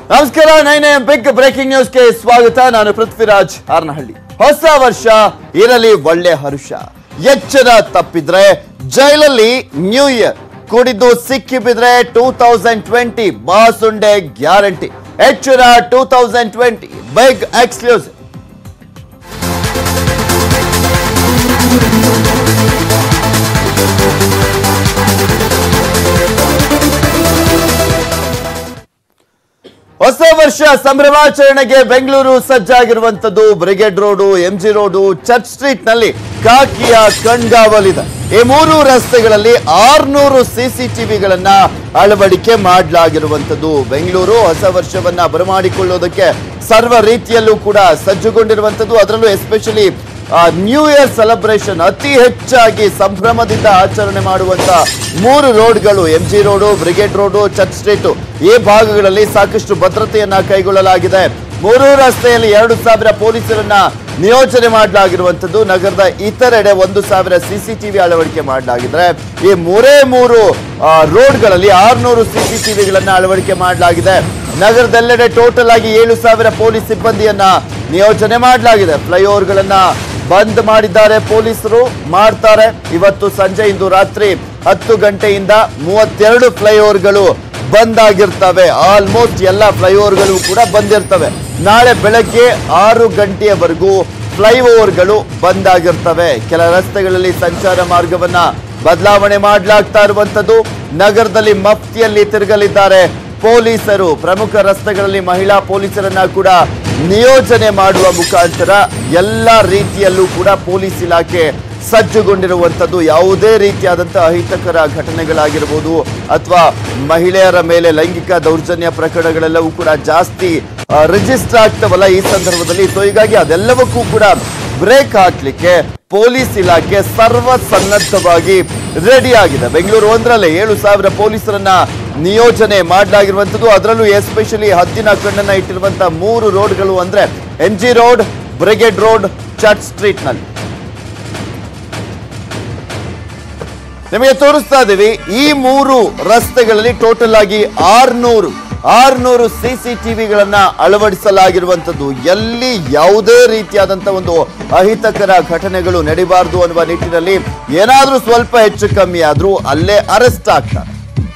ನಮಸ್ಕಾರ nine M big breaking ನ್ಯೂಸ್ಗೆ ಸ್ವಾಗತ ನಾನು ಪೃಥ್ವಿರಾಜ್ ಹಾರನಹಳ್ಳಿ ಹೊಸ ವರ್ಷ ಇರಲಿ ಒಳ್ಳೆ ಹರುಷ ಎಚ್ಚರ ತಪ್ಪಿದ್ರೆ ಜೈಲಲ್ಲಿ ನ್ಯೂ ಇಯರ್ ಕುಡಿದು ಸಿಕ್ಕಿ ಬಿದ್ರೆ ಟೂ ತೌಸಂಡ್ ಟ್ವೆಂಟಿ ಬಾಸುಂಡೆ ಗ್ಯಾರಂಟಿ ಎಚ್ಚರ two thousand twenty big exclusive ಹೊಸ ವರ್ಷ ಸಂಭ್ರಮಾಚರಣೆಗೆ ಬೆಂಗಳೂರು ಸಜ್ಜಾಗಿರುವಂತದ್ದು ಬ್ರಿಗೇಡ್ ರೋಡು ಎಂಜಿ ರೋಡು ಚರ್ಚ್ ಸ್ಟ್ರೀಟ್ ನಲ್ಲಿ ಕಾಕಿಯ ಕಣ್ಗಾವಲಿದೆ ಈ ಮೂರು ರಸ್ತೆಗಳಲ್ಲಿ ಆರ್ನೂರು ಸಿಸಿಟಿವಿಗಳನ್ನ ಅಳವಡಿಕೆ ಮಾಡಲಾಗಿರುವಂತದ್ದು ಬೆಂಗಳೂರು ಹೊಸ ವರ್ಷವನ್ನ ಬರಮಾಡಿಕೊಳ್ಳೋದಕ್ಕೆ ಸರ್ವ ರೀತಿಯಲ್ಲೂ ಕೂಡ ಸಜ್ಜುಗೊಂಡಿರುವಂತದ್ದು ಅದರಲ್ಲೂ ಎಸ್ಪೆಷಲಿ ನ್ಯೂ ಇಯರ್ ಸೆಲೆಬ್ರೇಷನ್ ಅತಿ ಹೆಚ್ಚಾಗಿ ಸಂಭ್ರಮದಿಂದ ಆಚರಣೆ ಮಾಡುವಂತ ಮೂರು ರೋಡ್ಗಳು ಎಂ ಜಿ ರೋಡು ಬ್ರಿಗೇಡ್ ರೋಡು ಚರ್ಚ್ ಸ್ಟ್ರೀಟ್ ಈ ಭಾಗಗಳಲ್ಲಿ ಸಾಕಷ್ಟು ಭದ್ರತೆಯನ್ನ ಕೈಗೊಳ್ಳಲಾಗಿದೆ ಮೂರು ರಸ್ತೆಯಲ್ಲಿ ಎರಡು ಸಾವಿರ ಪೊಲೀಸರನ್ನ ನಿಯೋಜನೆ ಮಾಡಲಾಗಿರುವಂತದ್ದು ನಗರದ ಇತರೆಡೆ ಒಂದು ಸಾವಿರ ಸಿಸಿಟಿವಿ ಅಳವಡಿಕೆ ಮಾಡಲಾಗಿದೆ ಈ ಮೂರೇ ಮೂರು ಆ, ರೋಡ್ಗಳಲ್ಲಿ ಆರ್ನೂರು ಸಿಸಿಟಿವಿಗಳನ್ನ ಅಳವಡಿಕೆ ಮಾಡಲಾಗಿದೆ ನಗರದೆಲ್ಲೆಡೆ ಟೋಟಲ್ ಆಗಿ ಏಳು ಸಾವಿರ ಪೊಲೀಸ್ ಸಿಬ್ಬಂದಿಯನ್ನ ನಿಯೋಜನೆ ಮಾಡಲಾಗಿದೆ ಫ್ಲೈಓವರ್ಗಳನ್ನ ಬಂದ್ ಮಾಡಿದ್ದಾರೆ ಪೊಲೀಸರು ಮಾಡ್ತಾರೆ ಇವತ್ತು ಸಂಜೆ ಇಂದು ರಾತ್ರಿ ಹತ್ತು ಗಂಟೆಯಿಂದ ಮೂವತ್ತೆರಡು ಫ್ಲೈಓವರ್ಗಳು ಬಂದ್ ಆಗಿರ್ತವೆ ಆಲ್ಮೋಸ್ಟ್ ಎಲ್ಲ ಫ್ಲೈಓವರ್ಗಳು ಕೂಡ ಬಂದಿರ್ತವೆ ನಾಳೆ ಬೆಳಗ್ಗೆ ಆರು ಗಂಟೆಯವರೆಗೂ ಫ್ಲೈಓವರ್ಗಳು ಬಂದ್ ಆಗಿರ್ತವೆ ಕೆಲ ರಸ್ತೆಗಳಲ್ಲಿ ಸಂಚಾರ ಮಾರ್ಗವನ್ನ ಬದಲಾವಣೆ ಮಾಡಲಾಗ್ತಾ ಇರುವಂತದ್ದು ನಗರದಲ್ಲಿ ಮಫ್ತಿಯಲ್ಲಿ ತಿರುಗಲಿದ್ದಾರೆ ಪೊಲೀಸರು ಪ್ರಮುಖ ರಸ್ತೆಗಳಲ್ಲಿ ಮಹಿಳಾ ಪೊಲೀಸರನ್ನ ಕೂಡ ನಿಯೋಜನೆ ಮಾಡುವ ಮುಖಾಂತರ ಎಲ್ಲ ರೀತಿಯಲ್ಲೂ ಕೂಡ ಪೊಲೀಸ್ ಇಲಾಖೆ ಸಜ್ಜುಗೊಂಡಿರುವಂಥದ್ದು ಯಾವುದೇ ರೀತಿಯಾದಂತಹ ಅಹಿತಕರ ಘಟನೆಗಳಾಗಿರ್ಬೋದು ಅಥವಾ ಮಹಿಳೆಯರ ಮೇಲೆ ಲೈಂಗಿಕ ದೌರ್ಜನ್ಯ ಪ್ರಕರಣಗಳೆಲ್ಲವೂ ಕೂಡ ಜಾಸ್ತಿ ರಿಜಿಸ್ಟರ್ ಆಗ್ತವಲ್ಲ ಈ ಸಂದರ್ಭದಲ್ಲಿ ಸೊ ಹೀಗಾಗಿ ಅದೆಲ್ಲವಕ್ಕೂ ಕೂಡ ಬ್ರೇಕ್ ಹಾಕ್ಲಿಕ್ಕೆ ಪೊಲೀಸ್ ಇಲಾಖೆ ಸರ್ವ ಸನ್ನದ್ಧವಾಗಿ ರೆಡಿ ಆಗಿದೆ ಬೆಂಗಳೂರು ಒಂದರಲ್ಲೇ ಏಳು ಸಾವಿರ ಪೊಲೀಸರನ್ನ ನಿಯೋಜನೆ ಮಾಡಲಾಗಿರುವಂತದ್ದು ಅದರಲ್ಲೂ ಎಸ್ಪೆಷಲಿ ಹದ್ದಿನ ಕಣ್ಣನ್ನ ಇಟ್ಟಿರುವಂತಹ ಮೂರು ರೋಡ್ಗಳು ಅಂದ್ರೆ ಎನ್ ಜಿ ರೋಡ್ ಬ್ರಿಗೇಡ್ ರೋಡ್ ಚರ್ಚ್ ಸ್ಟ್ರೀಟ್ ನಲ್ಲಿ ನಿಮಗೆ ತೋರಿಸ್ತಾ ಇದ್ದೀವಿ ಈ ಮೂರು ರಸ್ತೆಗಳಲ್ಲಿ ಟೋಟಲ್ ಆಗಿ ಆರ್ನೂರು ಆರ್ನೂರು ಸಿಸಿಟಿವಿಗಳನ್ನ ಅಳವಡಿಸಲಾಗಿರುವಂತದ್ದು ಎಲ್ಲಿ ಯಾವುದೇ ರೀತಿಯಾದಂತ ಒಂದು ಅಹಿತಕರ ಘಟನೆಗಳು ನಡಿಬಾರದು ಅನ್ನುವ ನಿಟ್ಟಿನಲ್ಲಿ ಏನಾದ್ರೂ ಸ್ವಲ್ಪ ಹೆಚ್ಚು ಕಮ್ಮಿ ಆದ್ರೂ ಅಲ್ಲೇ ಅರೆಸ್ಟ್ ಆಗ್ತಾರೆ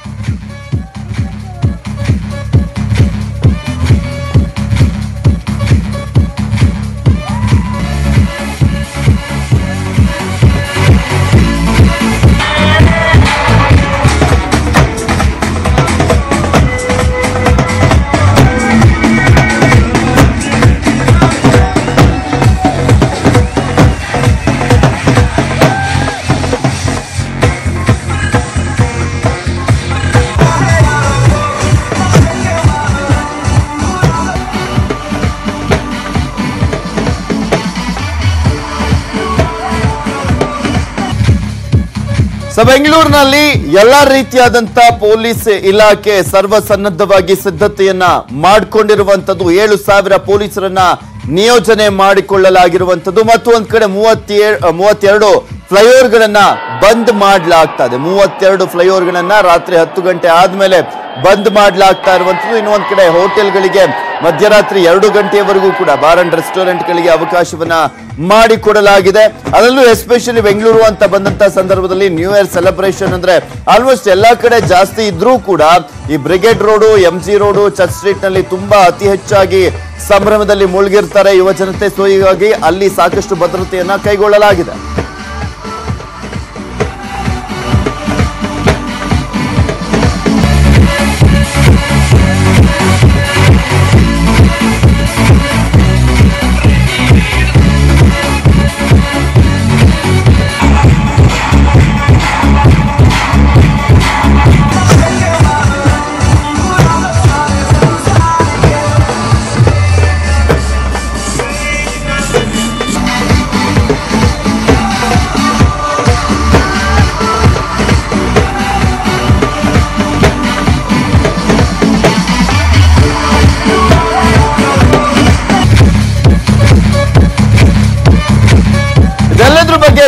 ಸೊ ಬೆಂಗಳೂರಿನಲ್ಲಿ ಎಲ್ಲಾ ರೀತಿಯಾದಂತ ಪೊಲೀಸ್ ಇಲಾಖೆ ಸರ್ವಸನ್ನದ್ಧವಾಗಿ ಸಿದ್ಧತೆಯನ್ನ ಮಾಡಿಕೊಂಡಿರುವಂತದ್ದು ಏಳು ಸಾವಿರ ಪೊಲೀಸರನ್ನ ನಿಯೋಜನೆ ಮಾಡಿಕೊಳ್ಳಲಾಗಿರುವಂತದ್ದು ಮತ್ತು ಒಂದ್ ಕಡೆ ಮೂವತ್ತೇಳು ಮೂವತ್ತೆರಡು ಫ್ಲೈಓವರ್ಗಳನ್ನ ಬಂದ್ ಮಾಡಲಾಗ್ತಾ ಇದೆ ಮೂವತ್ತೆರಡು ಫ್ಲೈಓವರ್ಗಳನ್ನ ರಾತ್ರಿ ಹತ್ತು ಗಂಟೆ ಆದ್ಮೇಲೆ ಬಂದ್ ಮಾಡಲಾಗ್ತಾ ಇರುವಂತದ್ದು ಇನ್ನು ಒಂದ್ ಕಡೆ ಹೋಟೆಲ್ಗಳಿಗೆ ಮಧ್ಯರಾತ್ರಿ ಎರಡು ಗಂಟೆಯವರೆಗೂ ಕೂಡ ಬಾರ್ ಅಂಡ್ ರೆಸ್ಟೋರೆಂಟ್ಗಳಿಗೆ ಅವಕಾಶವನ್ನ ಮಾಡಿಕೊಡಲಾಗಿದೆ ಅದರಲ್ಲೂ ಎಸ್ಪೆಷಲಿ ಬೆಂಗಳೂರು ಅಂತ ಬಂದಂತ ಸಂದರ್ಭದಲ್ಲಿ ನ್ಯೂ ಇಯರ್ ಸೆಲೆಬ್ರೇಷನ್ ಅಂದ್ರೆ ಆಲ್ಮೋಸ್ಟ್ ಎಲ್ಲಾ ಕಡೆ ಜಾಸ್ತಿ ಇದ್ರೂ ಕೂಡ ಈ ಬ್ರಿಗೇಡ್ ರೋಡು ಎಂ ಜಿ ರೋಡು ಚರ್ಚ್ ಸ್ಟ್ರೀಟ್ ನಲ್ಲಿ ತುಂಬಾ ಅತಿ ಹೆಚ್ಚಾಗಿ ಸಂಭ್ರಮದಲ್ಲಿ ಮುಳುಗಿರ್ತಾರೆ ಯುವ ಜನತೆ ಸೊ ಹೀಗಾಗಿ ಅಲ್ಲಿ ಸಾಕಷ್ಟು ಭದ್ರತೆಯನ್ನ ಕೈಗೊಳ್ಳಲಾಗಿದೆ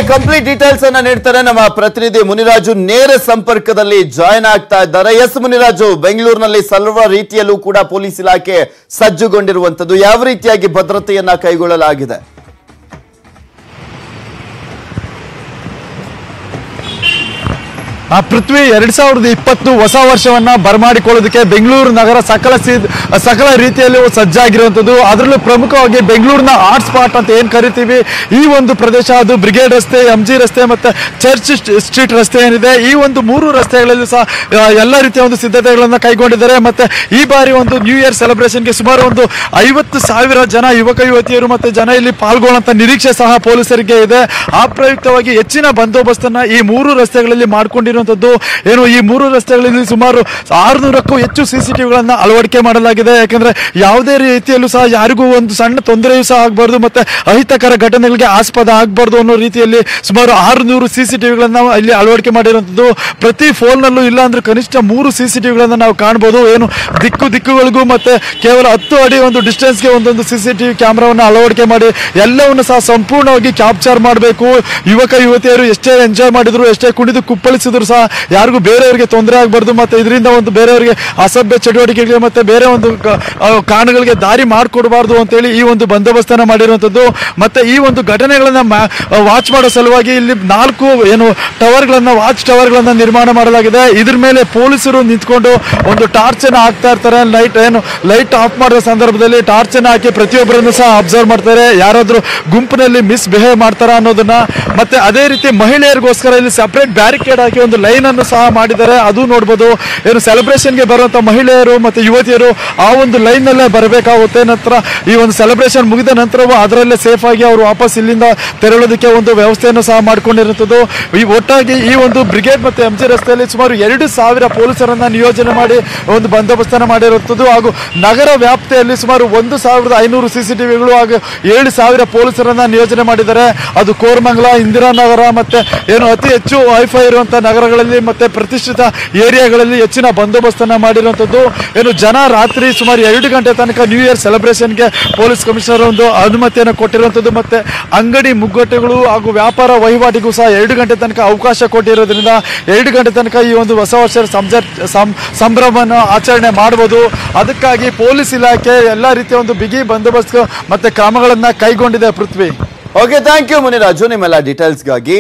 ಕಂಪ್ಲೀಟ್ ಡೀಟೇಲ್ಸ್ ಅನ್ನ ನೀಡ್ತಾರೆ ನಮ್ಮ ಪ್ರತಿನಿಧಿ ಮುನಿರಾಜು ನೇರ ಸಂಪರ್ಕದಲ್ಲಿ ಜಾಯ್ನ್ ಆಗ್ತಾ ಇದ್ದಾರೆ ಎಸ್ ಮುನಿರಾಜು ಬೆಂಗಳೂರಿನಲ್ಲಿ ಸರ್ವ ರೀತಿಯಲ್ಲೂ ಕೂಡ ಪೊಲೀಸ್ ಇಲಾಖೆ ಸಜ್ಜುಗೊಂಡಿರುವಂತದ್ದು ಯಾವ ರೀತಿಯಾಗಿ ಭದ್ರತೆಯನ್ನ ಕೈಗೊಳ್ಳಲಾಗಿದೆ ಆ ಪೃಥ್ವಿ ಎರಡ್ ಸಾವಿರದ ಇಪ್ಪತ್ತು ಹೊಸ ವರ್ಷವನ್ನ ಬರಮಾಡಿಕೊಳ್ಳೋದಕ್ಕೆ ಬೆಂಗಳೂರು ನಗರ ಸಕಲ ಸಿ- ಸಕಲ ರೀತಿಯಲ್ಲಿ ಸಜ್ಜಾಗಿರುವಂಥದ್ದು ಅದರಲ್ಲೂ ಪ್ರಮುಖವಾಗಿ ಬೆಂಗಳೂರಿನ ಹಾಟ್ ಸ್ಪಾಟ್ ಅಂತ ಏನ್ ಕರಿತೀವಿ ಈ ಒಂದು ಪ್ರದೇಶ ಅದು ಬ್ರಿಗೇಡ್ ರಸ್ತೆ ಎಂ ಜಿ ರಸ್ತೆ ಮತ್ತೆ ಚರ್ಚ್ ಸ್ಟ್- ಸ್ಟ್ರೀಟ್ ರಸ್ತೆ ಏನಿದೆ ಈ ಒಂದು ಮೂರು ರಸ್ತೆಗಳಲ್ಲಿ ಸಹ ಆ, ಎಲ್ಲ ರೀತಿಯ ಒಂದು ಸಿದ್ಧತೆಗಳನ್ನ ಕೈಗೊಂಡಿದ್ದಾರೆ ಮತ್ತೆ ಈ ಬಾರಿ ಒಂದು ನ್ಯೂ ಇಯರ್ ಸೆಲೆಬ್ರೇಷನ್ಗೆ ಸುಮಾರು ಒಂದು ಐವತ್ತು ಸಾವಿರ ಜನ ಯುವಕ ಯುವತಿಯರು ಮತ್ತೆ ಜನ ಇಲ್ಲಿ ಪಾಲ್ಗೊಳ್ಳುವಂತ ನಿರೀಕ್ಷೆ ಸಹ ಪೊಲೀಸರಿಗೆ ಇದೆ ಆ ಪ್ರಯುಕ್ತವಾಗಿ ಹೆಚ್ಚಿನ ಬಂದೋಬಸ್ತನ್ನ ಈ ಮೂರು ರಸ್ತೆಗಳಲ್ಲಿ ಮಾಡ್ಕೊಂಡಿರುವಂತದ್ದು ಏನು ಈ ಮೂರು ರಸ್ತೆಗಳಲ್ಲಿ ಸುಮಾರು ಆರುನೂರಕ್ಕೂ ಹೆಚ್ಚು ಸಿಸಿಟಿವಿಗಳನ್ನ ಅಳವಡಿಕೆ ಮಾಡಲಾಗಿದೆ ಯಾಕಂದ್ರೆ ಯಾವುದೇ ರೀತಿಯಲ್ಲೂ ಸಹ ಯಾರಿಗೂ ಒಂದು ಸಣ್ಣ ತೊಂದರೆಯೂ ಸಹ ಆಗಬಾರ್ದು ಮತ್ತೆ ಅಹಿತಕರ ಘಟನೆಗಳಿಗೆ ಆಸ್ಪದ ಆಗಬಾರ್ದು ಅನ್ನೋ ರೀತಿಯಲ್ಲಿ ಸುಮಾರು ಆರುನೂರು ಸಿಸಿಟಿವಿಗಳನ್ನ ಇಲ್ಲಿ ಅಳವಡಿಕೆ ಮಾಡಿರುವಂತದ್ದು ಪ್ರತಿ ಫೋನ್ನಲ್ಲೂ ಇಲ್ಲ ಅಂದ್ರೆ ಕನಿಷ್ಠ ಮೂರು ಸಿಸಿಟಿವಿಗಳನ್ನ ನಾವು ಕಾಣಬಹುದು ಏನು ದಿಕ್ಕು ದಿಕ್ಕುಗಳಿಗೂ ಮತ್ತೆ ಕೇವಲ ಹತ್ತು ಅಡಿ ಒಂದು ಡಿಸ್ಟೆನ್ಸ್ಗೆ ಒಂದೊಂದು ಸಿಸಿಟಿವಿ ಕ್ಯಾಮ್ರಾವನ್ನು ಅಳವಡಿಕೆ ಮಾಡಿ ಎಲ್ಲವನ್ನು ಸಹ ಸಂಪೂರ್ಣವಾಗಿ ಕ್ಯಾಪ್ಚರ್ ಮಾಡಬೇಕು ಯುವಕ ಯುವತಿಯರು ಎಷ್ಟೇ ಎಂಜಾಯ್ ಮಾಡಿದ್ರು ಎಷ್ಟೇ ಕುಣಿದು ಕುಪ್ಪಳಿಸಿದ್ರು ಸಹ ಯಾರಿಗೂ ಬೇರೆಯವರಿಗೆ ತೊಂದರೆ ಆಗಬಾರ್ದು ಮತ್ತೆ ಇದರಿಂದ ಒಂದು ಬೇರೆಯವರಿಗೆ ಅಸಭ್ಯ ಚಟುವಟಿಕೆಗಳಿಗೆ ಮತ್ತೆ ಬೇರೆ ಒಂದು ಕ- ಆ, ಕಾರಣಗಳಿಗೆ ದಾರಿ ಮಾಡಿಕೊಡಬಾರ್ದು ಅಂತೇಳಿ ಈ ಒಂದು ಬಂದೋಬಸ್ತನ್ನ ಮಾಡಿರುವಂಥದ್ದು ಮತ್ತೆ ಈ ಒಂದು ಘಟನೆಗಳನ್ನ ವಾಚ್ ಮಾಡೋ ಸಲುವಾಗಿ ಇಲ್ಲಿ ನಾಲ್ಕು ಏನು ಟವರ್ಗಳನ್ನ ವಾಚ್ ಟವರ್ಗಳನ್ನ ನಿರ್ಮಾಣ ಮಾಡಲಾಗಿದೆ ಇದ್ರ ಮೇಲೆ ಪೊಲೀಸರು ನಿಂತ್ಕೊಂಡು ಒಂದು ಟಾರ್ಚ್ ಅನ್ನ ಹಾಕ್ತಾ ಇರ್ತಾರೆ ಲೈಟ್ ಏನು ಲೈಟ್ ಆಫ್ ಮಾಡೋ ಸಂದರ್ಭದಲ್ಲಿ ಟಾರ್ಚ್ ಅನ್ನ ಹಾಕಿ ಪ್ರತಿಯೊಬ್ಬರನ್ನು ಸಹ ಅಬ್ಸರ್ವ್ ಮಾಡ್ತಾರೆ ಯಾರಾದ್ರೂ ಗುಂಪಿನಲ್ಲಿ ಮಿಸ್ ಬಿಹೇವ್ ಮಾಡ್ತಾರ ಅನ್ನೋದನ್ನ ಮತ್ತೆ ಅದೇ ರೀತಿ ಮಹಿಳೆಯರಿಗೋಸ್ಕರ ಇಲ್ಲಿ ಸಪರೇಟ್ ಬ್ಯಾರಿಕೇಡ್ ಹಾಕಿ ಒಂದು ಲೈನ್ ಅನ್ನು ಸಹ ಮಾಡಿದ್ದಾರೆ ಅದು ನೋಡ್ಬೋದು ಏನು ಸೆಲೆಬ್ರೇಷನ್ಗೆ ಬರುವಂತ ಮಹಿಳೆಯರು ಮತ್ತೆ ಯುವತಿಯರು ಆ ಒಂದು ಲೈನ್ ನಲ್ಲೇ ಬರಬೇಕಾಗುತ್ತೆ ನಂತರ ಈ ಒಂದು ಸೆಲೆಬ್ರೇಷನ್ ಮುಗಿದ ನಂತರವೂ ಅದರಲ್ಲೇ ಸೇಫ್ ಆಗಿ ಅವರು ವಾಪಸ್ ಇಲ್ಲಿಂದ ತೆರಳೋದಕ್ಕೆ ಒಂದು ವ್ಯವಸ್ಥೆಯನ್ನು ಸಹ ಮಾಡ್ಕೊಂಡಿರುವಂಥದ್ದು ಈ ಒಟ್ಟಾಗಿ ಈ ಒಂದು ಬ್ರಿಗೇಡ್ ಮತ್ತೆ ಎಂ ಜಿ ರಸ್ತೆಯಲ್ಲಿ ಸುಮಾರು ಎರಡು ಸಾವಿರ ಪೊಲೀಸರನ್ನ ನಿಯೋಜನೆ ಮಾಡಿ ಒಂದು ಬಂದೋಬಸ್ತನ್ನ ಮಾಡಿರುವಂಥದ್ದು ಹಾಗೂ ನಗರ ವ್ಯಾಪ್ತಿಯಲ್ಲಿ ಸುಮಾರು ಒಂದು ಸಾವಿರದ ಐನೂರು ಸಿಸಿಟಿವಿಗಳು ಹಾಗೂ ಏಳು ಸಾವಿರ ಪೊಲೀಸರನ್ನ ನಿಯೋಜನೆ ಮಾಡಿದ್ದಾರೆ ಅದು ಕೋರಮಂಗಲ ಇಂದಿರಾನಗರ ಮತ್ತೆ ಏನು ಅತಿ ಹೆಚ್ಚು ವೈಫೈ ಇರುವಂತಹ ನಗರಗಳಲ್ಲಿ ಮತ್ತೆ ಪ್ರತಿಷ್ಠಿತ ಏರಿಯಾಗಳಲ್ಲಿ ಹೆಚ್ಚಿನ ಬಂದೋಬಸ್ತನ್ನ ಮಾಡಿರುವಂಥದ್ದು ಏನು ಜನ ರಾತ್ರಿ ಸುಮಾರು ಎರಡು ಗಂಟೆ ತನಕ ನ್ಯೂ ಇಯರ್ ಸೆಲೆಬ್ರೇಷನ್ಗೆ ಪೊಲೀಸ್ ಕಮಿಷನರ್ ಒಂದು ಅನುಮತಿಯನ್ನು ಕೊಟ್ಟಿರುವಂಥದ್ದು ಮತ್ತೆ ಅಂಗಡಿ ಮುಗ್ಗಟ್ಟುಗಳು ಹಾಗೂ ವ್ಯಾಪಾರ ವಹಿವಾಟಿಗೂ ಸಹ ಎರಡು ಗಂಟೆ ತನಕ ಅವಕಾಶ ಕೊಟ್ಟಿರೋದ್ರಿಂದ ಎರಡು ಗಂಟೆ ತನಕ ಈ ಒಂದು ಹೊಸ ವರ್ಷದ ಸಂಜ- ಸಂ- ಸಂಭ್ರಮವನ್ನು ಆಚರಣೆ ಮಾಡಬಹುದು ಅದಕ್ಕಾಗಿ ಪೊಲೀಸ್ ಇಲಾಖೆ ಎಲ್ಲ ರೀತಿಯ ಒಂದು ಬಿಗಿ ಬಂದೋಬಸ್ತ್ ಮತ್ತೆ ಕ್ರಮಗಳನ್ನ ಕೈಗೊಂಡಿದೆ Prithvi okay thank you Muniraju ನಿಮ್ಮೆಲ್ಲ ಡೀಟೇಲ್ಸ್ಗಾಗಿ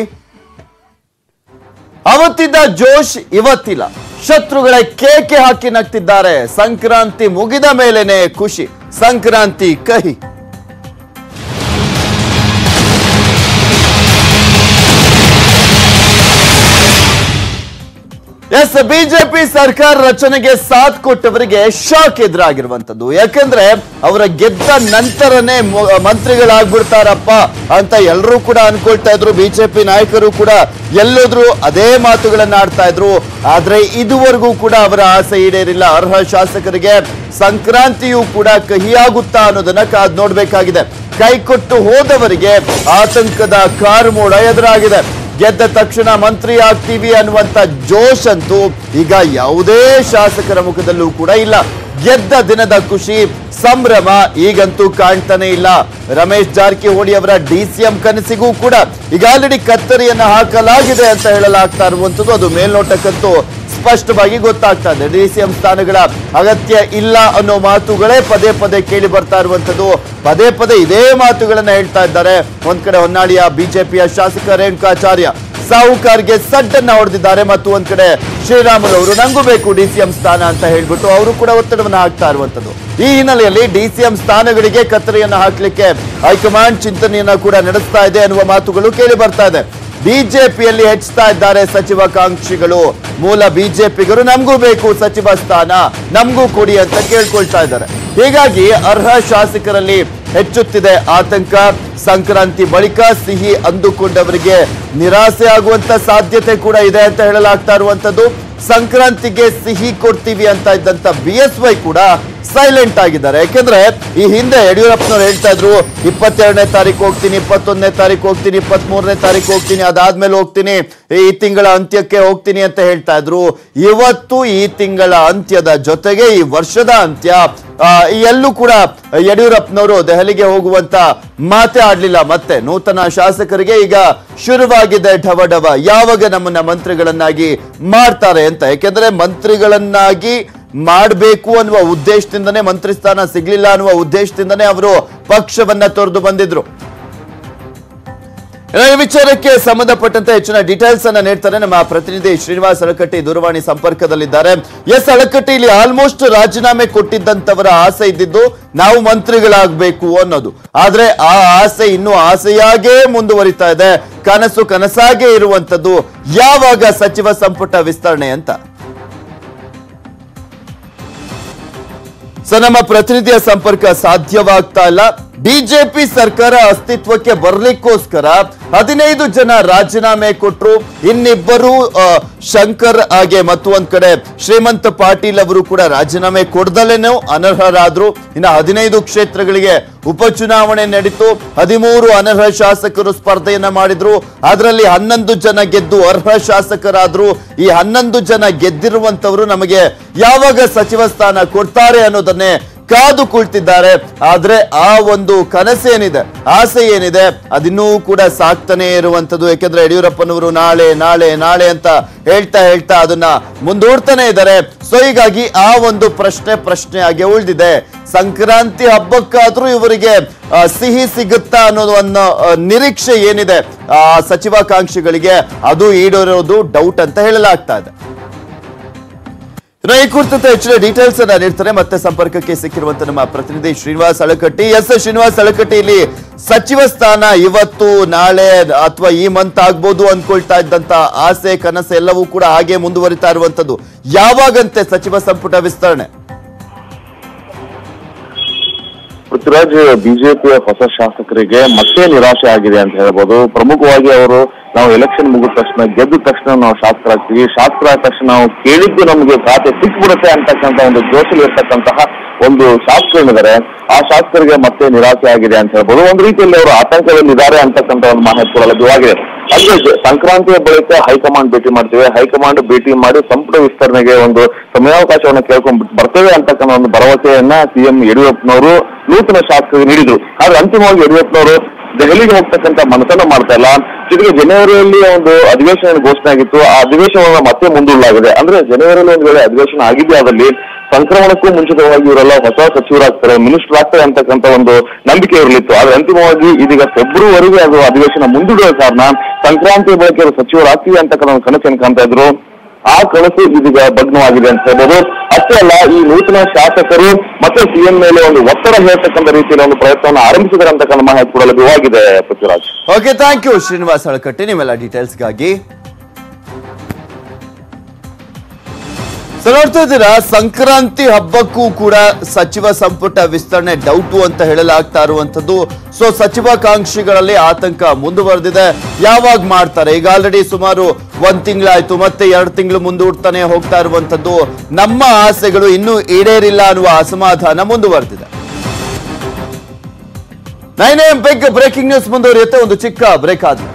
ಅವತ್ತಿದ್ದ ಜೋಶ್ ಇವತ್ತಿಲ್ಲ ಶತ್ರುಗಳ ಕೇಕೆ ಹಾಕಿ ನಗ್ತಿದ್ದಾರೆ ಸಂಕ್ರಾಂತಿ ಮುಗಿದ ಮೇಲೇನೆ ಖುಷಿ ಸಂಕ್ರಾಂತಿ ಕಹಿ ಎಸ್ ಬಿಜೆಪಿ ಸರ್ಕಾರ ರಚನೆಗೆ ಸಾಥ್ ಕೊಟ್ಟವರಿಗೆ ಶಾಕ್ ಎದುರಾಗಿರುವಂತದ್ದು ಯಾಕಂದ್ರೆ ಅವರ ಗೆದ್ದ ನಂತರನೇ ಮು- ಮಂತ್ರಿಗಳಾಗ್ಬಿಡ್ತಾರಪ್ಪ ಅಂತ ಎಲ್ಲರೂ ಕೂಡ ಅನ್ಕೊಳ್ತಾ ಇದ್ರು ಬಿಜೆಪಿ ನಾಯಕರು ಕೂಡ ಎಲ್ಲೋದ್ರು ಅದೇ ಮಾತುಗಳನ್ನ ಆಡ್ತಾ ಇದ್ರು ಆದ್ರೆ ಇದುವರೆಗೂ ಕೂಡ ಅವರ ಆಸೆ ಈಡೇರಿಲ್ಲ ಅರ್ಹ ಶಾಸಕರಿಗೆ ಸಂಕ್ರಾಂತಿಯೂ ಕೂಡ ಕಹಿಯಾಗುತ್ತಾ ಅನ್ನೋದನ್ನ ಕಾದ್ ನೋಡ್ಬೇಕಾಗಿದೆ ಕೈಕೊಟ್ಟು ಹೋದವರಿಗೆ ಆತಂಕದ ಕಾರ್ಮೋಡ ಎದುರಾಗಿದೆ ಗೆದ್ದ ತಕ್ಷಣ ಮಂತ್ರಿ ಆಗ್ತೀವಿ ಅನ್ನುವಂತ ಜೋಶ್ ಅಂತೂ ಈಗ ಯಾವುದೇ ಶಾಸಕರ ಮುಖದಲ್ಲೂ ಕೂಡ ಇಲ್ಲ ಗೆದ್ದ ದಿನದ ಖುಷಿ ಸಂಭ್ರಮ ಈಗಂತೂ ಕಾಣ್ತಾನೆ ಇಲ್ಲ ರಮೇಶ್ ಜಾರಕಿಹೊಳಿ ಅವರ ಡಿ ಸಿ ಎಂ ಕನಸಿಗೂ ಕೂಡ ಈಗ ಆಲ್ರೆಡಿ ಕತ್ತರಿಯನ್ನ ಹಾಕಲಾಗಿದೆ ಅಂತ ಹೇಳಲಾಗ್ತಾ ಇರುವಂತದ್ದು ಅದು ಮೇಲ್ನೋಟಕ್ಕಂತೂ ಸ್ಪಷ್ಟವಾಗಿ ಗೊತ್ತಾಗ್ತಾ ಇದೆ ಡಿ ಸಿ ಎಂ ಸ್ಥಾನಗಳ ಅಗತ್ಯ ಇಲ್ಲ ಅನ್ನೋ ಮಾತುಗಳೇ ಪದೇ ಪದೇ ಕೇಳಿ ಬರ್ತಾ ಇರುವಂತದ್ದು ಪದೇ ಪದೇ ಇದೇ ಮಾತುಗಳನ್ನ ಹೇಳ್ತಾ ಇದ್ದಾರೆ ಒಂದ್ ಕಡೆ ಹೊನ್ನಾಳಿಯ ಬಿಜೆಪಿಯ ಶಾಸಕ ರೇಣುಕಾಚಾರ್ಯ ಸಾಹುಕಾರ್ಗೆ ಸಡ್ಡನ್ನ ಹೊಡೆದಿದ್ದಾರೆ ಮತ್ತು ಒಂದ್ ಕಡೆ ಶ್ರೀರಾಮುಲು ಅವರು ನಂಗೂ ಬೇಕು ಡಿ ಸಿ ಎಂ ಸ್ಥಾನ ಅಂತ ಹೇಳ್ಬಿಟ್ಟು ಅವರು ಕೂಡ ಒತ್ತಡವನ್ನು ಹಾಕ್ತಾ ಇರುವಂತದ್ದು ಈ ಹಿನ್ನೆಲೆಯಲ್ಲಿ ಡಿ ಸಿ ಎಂ ಸ್ಥಾನಗಳಿಗೆ ಕತ್ತರಿಯನ್ನ ಹಾಕ್ಲಿಕ್ಕೆ ಹೈಕಮಾಂಡ್ ಚಿಂತನೆಯನ್ನ ಕೂಡ ನಡೆಸ್ತಾ ಇದೆ ಅನ್ನುವ ಮಾತುಗಳು ಕೇಳಿ ಬರ್ತಾ ಇದೆ ಬಿಜೆಪಿಯಲ್ಲಿ ಹೆಚ್ಚುತ್ತಾ ಇದ್ದಾರೆ ಸಚಿವಾಕಾಂಕ್ಷಿಗಳು ಮೂಲ ಬಿಜೆಪಿಗರು ನಮಗೂ ಬೇಕು ಸಚಿವ ಸ್ಥಾನ ನಮಗೂ ಕೊಡಿ ಅಂತ ಕೇಳ್ಕೊಳ್ತಾ ಇದ್ದಾರೆ ಹೀಗಾಗಿ ಅರ್ಹ ಶಾಸಕರಲ್ಲಿ ಹೆಚ್ಚುತ್ತಿದೆ ಆತಂಕ ಸಂಕ್ರಾಂತಿ ಬಳಿಕ ಸಿಹಿ ಅಂದುಕೊಂಡವರಿಗೆ ನಿರಾಸೆ ಆಗುವಂತ ಸಾಧ್ಯತೆ ಕೂಡ ಇದೆ ಅಂತ ಹೇಳಲಾಗ್ತಾ ಇರುವಂತದ್ದು ಸಂಕ್ರಾಂತಿಗೆ ಸಿಹಿ ಕೊಡ್ತೀವಿ ಅಂತ ಇದ್ದಂತ ಬಿ ಎಸ್ ವೈ ಕೂಡ ಸೈಲೆಂಟ್ ಆಗಿದ್ದಾರೆ ಯಾಕೆಂದ್ರೆ ಈ ಹಿಂದೆ ಯಡಿಯೂರಪ್ಪನವ್ರು ಹೇಳ್ತಾ ಇದ್ರು ಇಪ್ಪತ್ತೆರಡನೇ ತಾರೀಕು ಹೋಗ್ತೀನಿ ಇಪ್ಪತ್ತೊಂದನೇ ತಾರೀಕು ಹೋಗ್ತೀನಿ ಇಪ್ಪತ್ತ್ ಮೂರನೇ ತಾರೀಕು ಹೋಗ್ತೀನಿ ಅದಾದ್ಮೇಲೆ ಹೋಗ್ತೀನಿ ಈ ತಿಂಗಳ ಅಂತ್ಯಕ್ಕೆ ಹೋಗ್ತೀನಿ ಅಂತ ಹೇಳ್ತಾ ಇದ್ರು ಇವತ್ತು ಈ ತಿಂಗಳ ಅಂತ್ಯದ ಜೊತೆಗೆ ಈ ವರ್ಷದ ಅಂತ್ಯ ಆ, ಎಲ್ಲೂ ಕೂಡ ಯಡಿಯೂರಪ್ಪನವರು ದೆಹಲಿಗೆ ಹೋಗುವಂತ ಮಾತೇ ಆಡ್ಲಿಲ್ಲ ಮತ್ತೆ ನೂತನ ಶಾಸಕರಿಗೆ ಈಗ ಶುರುವಾಗಿದೆ ಢವಢವ ಯಾವಾಗ ನಮ್ಮನ್ನ ಮಂತ್ರಿಗಳನ್ನಾಗಿ ಮಾಡ್ತಾರೆ ಅಂತ ಯಾಕೆಂದ್ರೆ ಮಂತ್ರಿಗಳನ್ನಾಗಿ ಮಾಡಬೇಕು ಅನ್ನುವ ಉದ್ದೇಶದಿಂದನೇ ಮಂತ್ರಿ ಸ್ಥಾನ ಸಿಗ್ಲಿಲ್ಲ ಅನ್ನುವ ಉದ್ದೇಶದಿಂದನೇ ಅವರು ಪಕ್ಷವನ್ನ ತೊರೆದು ಬಂದಿದ್ರು ಇನ್ನು ಈ ವಿಚಾರಕ್ಕೆ ಸಂಬಂಧಪಟ್ಟಂತೆ ಹೆಚ್ಚಿನ ಡೀಟೇಲ್ಸ್ ಅನ್ನ ನೀಡ್ತಾರೆ ನಮ್ಮ ಪ್ರತಿನಿಧಿ ಶ್ರೀನಿವಾಸ್ ಅಳಕಟ್ಟಿ ದೂರವಾಣಿ ಸಂಪರ್ಕದಲ್ಲಿದ್ದಾರೆ ಎಸ್ ಅಳಕಟ್ಟಿ ಇಲ್ಲಿ ಆಲ್ಮೋಸ್ಟ್ ರಾಜೀನಾಮೆ ಕೊಟ್ಟಿದ್ದಂತವರ ಆಸೆ ಇದ್ದಿದ್ದು ನಾವು ಮಂತ್ರಿಗಳಾಗಬೇಕು ಅನ್ನೋದು ಆದ್ರೆ ಆ ಆಸೆ ಇನ್ನು ಆಸೆಯಾಗೇ ಮುಂದುವರಿತಾ ಇದೆ ಕನಸು ಕನಸಾಗೇ ಇರುವಂತದ್ದು ಯಾವಾಗ ಸಚಿವ ಸಂಪುಟ ವಿಸ್ತರಣೆ ಅಂತ ಸೊ ನಮ್ಮ ಪ್ರತಿನಿಧಿಯ ಸಂಪರ್ಕ ಸಾಧ್ಯವಾಗ್ತಾ ಇಲ್ಲ ಬಿಜೆಪಿ ಸರ್ಕಾರ ಅಸ್ತಿತ್ವಕ್ಕೆ ಬರ್ಲಿಕ್ಕೋಸ್ಕರ ಹದಿನೈದು ಜನ ರಾಜೀನಾಮೆ ಕೊಟ್ರು ಇನ್ನಿಬ್ಬರು ಆ, ಶಂಕರ್ ಹಾಗೆ ಮತ್ತು ಒಂದ್ ಕಡೆ ಶ್ರೀಮಂತ ಪಾಟೀಲ್ ಅವರು ಕೂಡ ರಾಜೀನಾಮೆ ಕೊಡ್ದಲೇನೋ ಅನರ್ಹರಾದ್ರು ಇನ್ನು ಹದಿನೈದು ಕ್ಷೇತ್ರಗಳಿಗೆ ಉಪಚುನಾವಣೆ ನಡೀತು ಹದಿಮೂರು ಅನರ್ಹ ಶಾಸಕರು ಸ್ಪರ್ಧೆಯನ್ನ ಮಾಡಿದ್ರು ಅದರಲ್ಲಿ ಹನ್ನೊಂದು ಜನ ಗೆದ್ದು ಅರ್ಹ ಶಾಸಕರಾದ್ರು ಈ ಹನ್ನೊಂದು ಜನ ಗೆದ್ದಿರುವಂತವರು ನಮಗೆ ಯಾವಾಗ ಸಚಿವ ಸ್ಥಾನ ಕೊಡ್ತಾರೆ ಅನ್ನೋದನ್ನೇ ಕಾದು ಕುಳಿತಿದ್ದಾರೆ ಆದ್ರೆ ಆ ಒಂದು ಕನಸೇನಿದೆ ಆಸೆ ಏನಿದೆ ಅದಿನ್ನೂ ಕೂಡ ಸಾಕ್ತಾನೆ ಇರುವಂತದ್ದು ಯಾಕೆಂದ್ರೆ ಯಡಿಯೂರಪ್ಪನವರು ನಾಳೆ ನಾಳೆ ನಾಳೆ ಅಂತ ಹೇಳ್ತಾ ಹೇಳ್ತಾ ಅದನ್ನ ಮುಂದೂಡ್ತಾನೆ ಇದ್ದಾರೆ ಸೊ ಹೀಗಾಗಿ ಆ ಒಂದು ಪ್ರಶ್ನೆ ಪ್ರಶ್ನೆಯಾಗಿ ಉಳಿದಿದೆ ಸಂಕ್ರಾಂತಿ ಹಬ್ಬಕ್ಕಾದ್ರೂ ಇವರಿಗೆ ಆ, ಸಿಹಿ ಸಿಗುತ್ತಾ ಅನ್ನೋದು ಅನ್ನೋ ಆ, ನಿರೀಕ್ಷೆ ಏನಿದೆ ಆ ಸಚಿವಾಕಾಂಕ್ಷಿಗಳಿಗೆ ಅದು ಈಡೇರೋದು ಡೌಟ್ ಅಂತ ಹೇಳಲಾಗ್ತಾ ಇದೆ ಇನ್ನು ಈ ಕುರಿತಂತೆ ಹೆಚ್ಚಿನ ಡೀಟೇಲ್ಸ್ ಅನ್ನ ನೀಡ್ತಾರೆ ಮತ್ತೆ ಸಂಪರ್ಕಕ್ಕೆ ಸಿಕ್ಕಿರುವಂತ ನಮ್ಮ ಪ್ರತಿನಿಧಿ ಶ್ರೀನಿವಾಸ್ ಅಳಕಟ್ಟಿ ಎಸ್ ಶ್ರೀನಿವಾಸ್ ಅಳಕಟ್ಟಿ ಇಲ್ಲಿ ಸಚಿವ ಸ್ಥಾನ ಇವತ್ತು ನಾಳೆ ಅಥವಾ ಈ ಮಂತ್ ಆಗ್ಬೋದು ಅನ್ಕೊಳ್ತಾ ಇದ್ದಂತ ಆಸೆ ಕನಸು ಎಲ್ಲವೂ ಕೂಡ ಹಾಗೆ ಮುಂದುವರಿತಾ ಇರುವಂತದ್ದು ಯಾವಾಗಂತೆ ಸಚಿವ ಸಂಪುಟ ವಿಸ್ತರಣೆ ಪೃಥ್ವಿರಾಜ್ ಬಿಜೆಪಿಯ ಹೊಸ ಶಾಸಕರಿಗೆ ಮತ್ತೆ ನಿರಾಶೆ ಆಗಿದೆ ಅಂತ ಹೇಳ್ಬೋದು ಪ್ರಮುಖವಾಗಿ ಅವರು ನಾವು ಎಲೆಕ್ಷನ್ ಮುಗಿದ ತಕ್ಷಣ ಗೆದ್ದ ತಕ್ಷಣ ನಾವು ಶಾಸಕರಾಗ್ತೀವಿ ಶಾಸಕರಾದ ತಕ್ಷಣ ನಾವು ಕೇಳಿದ್ದು ನಮಗೆ ಖಾತೆ ಸಿಕ್ಬಿಡುತ್ತೆ ಅಂತಕ್ಕಂಥ ಒಂದು ಜೋಶಲ್ಲಿ ಇರ್ತಕ್ಕಂತಹ ಒಂದು ಶಾಸಕರಿದ್ದಾರೆ ಆ ಶಾಸಕರಿಗೆ ಮತ್ತೆ ನಿರಾಶೆ ಆಗಿದೆ ಅಂತ ಹೇಳ್ಬೋದು ಒಂದು ರೀತಿಯಲ್ಲಿ ಅವರು ಆತಂಕದಲ್ಲಿದ್ದಾರೆ ಅಂತಕ್ಕಂಥ ಒಂದು ಮಾಹಿತಿ ಕೂಡ ಲಭ್ಯವಾಗಿದೆ ಅಂದ್ರೆ ಜ- ಸಂಕ್ರಾಂತಿಯ ಬಳಿಕ ಹೈಕಮಾಂಡ್ ಭೇಟಿ ಮಾಡ್ತೇವೆ ಹೈಕಮಾಂಡ್ ಭೇಟಿ ಮಾಡಿ ಸಂಪುಟ ವಿಸ್ತರಣೆಗೆ ಒಂದು ಸಮಯಾವಕಾಶವನ್ನು ಕೇಳ್ಕೊಂಡ್ ಬರ್ತೇವೆ ಅಂತಕ್ಕಂಥ ಒಂದು ಭರವಸೆಯನ್ನ ಸಿಎಂ ಯಡಿಯೂರಪ್ಪನವರು ನೂತನ ಶಾಸಕರಿಗೆ ನೀಡಿದ್ರು ಆದ್ರೆ ಅಂತಿಮವಾಗಿ ಯಡಿಯೂರಪ್ಪನವರು ದೆಹಲಿಗೆ ಹೋಗ್ತಕ್ಕಂಥ ಮನಸ್ಸನ್ನ ಮಾಡ್ತಾ ಇಲ್ಲ ಜೊತೆಗೆ ಜನವರಿಯಲ್ಲಿ ಒಂದು ಅಧಿವೇಶನ ಘೋಷಣೆ ಆಗಿತ್ತು ಆ ಅಧಿವೇಶನವನ್ನು ಮತ್ತೆ ಮುಂದೂಡಲಾಗಿದೆ ಅಂದ್ರೆ ಜನವರಿಯಲ್ಲಿ ಒಂದು ವೇಳೆ ಅಧಿವೇಶನ ಆಗಿದ್ದೇ ಆದಲ್ಲಿ ಸಂಕ್ರಮಣಕ್ಕೂ ಮುಂಚಿತವಾಗಿ ಇವರೆಲ್ಲ ಹೊಸ ಸಚಿವರಾಗ್ತಾರೆ ಮಿನಿಸ್ಟರ್ ಆಗ್ತಾರೆ ಅಂತಕ್ಕಂಥ ಒಂದು ನಂಬಿಕೆ ಇರಲಿತ್ತು ಆದ್ರೆ ಅಂತಿಮವಾಗಿ ಇದೀಗ ಫೆಬ್ರವರಿಗೆ ಅದು ಅಧಿವೇಶನ ಮುಂದೂಡುವ ಕಾರಣ ಸಂಕ್ರಾಂತಿ ಬಳಿಕ ಇವರು ಸಚಿವರಾಗ್ತೀವಿ ಅಂತಕ್ಕಂಥ ಒಂದು ಕನಸನ್ನು ಕಾಣ್ತಾ ಇದ್ರು ಆ ಕನಸು ಇದೀಗ ಭಗ್ನವಾಗಿದೆ ಅಂತ ಹೇಳ್ಬೋದು ಅಷ್ಟೇ ಅಲ್ಲ ಈ ನೂತನ ಶಾಸಕರು ಮತ್ತೆ ಸಿಎಂ ಮೇಲೆ ಒಂದು ಒತ್ತಡ ಹೇರ್ತಕ್ಕಂಥ ರೀತಿಯಲ್ಲಿ ಒಂದು ಪ್ರಯತ್ನವನ್ನು ಆರಂಭಿಸಿದ್ದಾರೆ ಅಂತಕ್ಕಂಥ ಮಾಹಿತಿ ಕೂಡ ಲಭ್ಯವಾಗಿದೆ Prithviraj okay thank you Srinivas Alakatti ನಿಮ್ಮೆಲ್ಲ ಡೀಟೇಲ್ಸ್ಗಾಗಿ ಸೊ ನೋಡ್ತಾ ಇದ್ದೀರಾ ಸಂಕ್ರಾಂತಿ ಹಬ್ಬಕ್ಕೂ ಕೂಡ ಸಚಿವ ಸಂಪುಟ ವಿಸ್ತರಣೆ ಡೌಟು ಅಂತ ಹೇಳಲಾಗ್ತಾ ಇರುವಂತದ್ದು ಸೊ ಸಚಿವಾಕಾಂಕ್ಷಿಗಳಲ್ಲಿ ಆತಂಕ ಮುಂದುವರೆದಿದೆ ಯಾವಾಗ ಮಾಡ್ತಾರೆ ಈಗ ಆಲ್ರೆಡಿ ಸುಮಾರು ಒಂದ್ ತಿಂಗಳಾಯ್ತು ಮತ್ತೆ ಎರಡು ತಿಂಗಳು ಮುಂದೂಡ್ತಾನೆ ಹೋಗ್ತಾ ಇರುವಂತದ್ದು ನಮ್ಮ ಆಸೆಗಳು ಇನ್ನೂ ಈಡೇರಿಲ್ಲ ಅನ್ನುವ ಅಸಮಾಧಾನ ಮುಂದುವರೆದಿದೆ nine M big breaking news ಮುಂದುವರಿಯುತ್ತೆ ಒಂದು ಚಿಕ್ಕ ಬ್ರೇಕ್ ಆದ್ಮೇಲೆ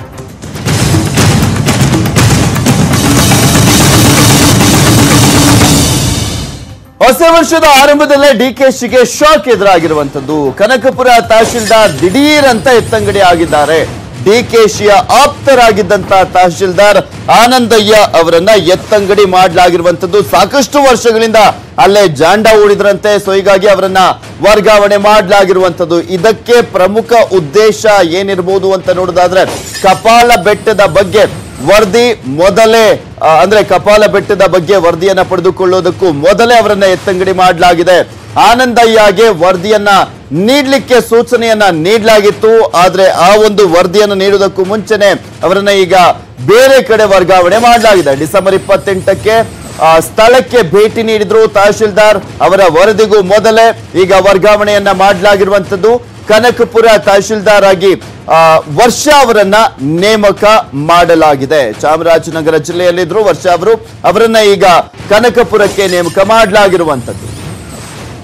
ಹೊಸ ವರ್ಷದ ಆರಂಭದಲ್ಲೇ ಡಿಕೆಶಿಗೆ ಶಾಕ್ ಎದುರಾಗಿರುವಂತದ್ದು ಕನಕಪುರ ತಹಶೀಲ್ದಾರ್ ದಿಢೀರ್ ಅಂತ ಎತ್ತಂಗಡಿ ಆಗಿದ್ದಾರೆ ಡಿಕೆಶಿಯ ಆಪ್ತರಾಗಿದ್ದಂತ ತಹಶೀಲ್ದಾರ್ ಆನಂದಯ್ಯ ಅವರನ್ನ ಎತ್ತಂಗಡಿ ಮಾಡಲಾಗಿರುವಂತದ್ದು ಸಾಕಷ್ಟು ವರ್ಷಗಳಿಂದ ಅಲ್ಲೇ ಜಾಂಡ ಹೂಡಿದ್ರಂತೆ ಸೊ ಹೀಗಾಗಿ ಅವರನ್ನ ವರ್ಗಾವಣೆ ಮಾಡಲಾಗಿರುವಂತದ್ದು ಇದಕ್ಕೆ ಪ್ರಮುಖ ಉದ್ದೇಶ ಏನಿರಬಹುದು ಅಂತ ನೋಡೋದಾದ್ರೆ ಕಪಾಲ ಬೆಟ್ಟದ ಬಗ್ಗೆ ವರದಿ ಮೊದಲೇ ಆ, ಅಂದ್ರೆ ಕಪಾಲ ಬೆಟ್ಟದ ಬಗ್ಗೆ ವರದಿಯನ್ನ ಪಡೆದುಕೊಳ್ಳೋದಕ್ಕೂ ಮೊದಲೇ ಅವರನ್ನ ಎತ್ತಂಗಡಿ ಮಾಡಲಾಗಿದೆ ಆನಂದಯ್ಯಗೆ ವರದಿಯನ್ನ ನೀಡ್ಲಿಕ್ಕೆ ಸೂಚನೆಯನ್ನ ನೀಡಲಾಗಿತ್ತು ಆದ್ರೆ ಆ ಒಂದು ವರದಿಯನ್ನು ನೀಡುವುದಕ್ಕೂ ಮುಂಚೆನೆ ಅವರನ್ನ ಈಗ ಬೇರೆ ಕಡೆ ವರ್ಗಾವಣೆ ಮಾಡಲಾಗಿದೆ ಡಿಸೆಂಬರ್ ಇಪ್ಪತ್ತೆಂಟಕ್ಕೆ ಆ, ಸ್ಥಳಕ್ಕೆ ಭೇಟಿ ನೀಡಿದ್ರು ತಹಶೀಲ್ದಾರ್ ಅವರ ವರದಿಗೂ ಮೊದಲೇ ಈಗ ವರ್ಗಾವಣೆಯನ್ನ ಮಾಡಲಾಗಿರುವಂತದ್ದು ಕನಕಪುರ ತಹಶೀಲ್ದಾರ್ ಆಗಿ ಆ, ವರ್ಷ ಅವರನ್ನ ನೇಮಕ ಮಾಡಲಾಗಿದೆ ಚಾಮರಾಜನಗರ ಜಿಲ್ಲೆಯಲ್ಲಿದ್ರು ವರ್ಷ ಅವರು ಅವರನ್ನ ಈಗ ಕನಕಪುರಕ್ಕೆ ನೇಮಕ ಮಾಡಲಾಗಿರುವಂತದ್ದು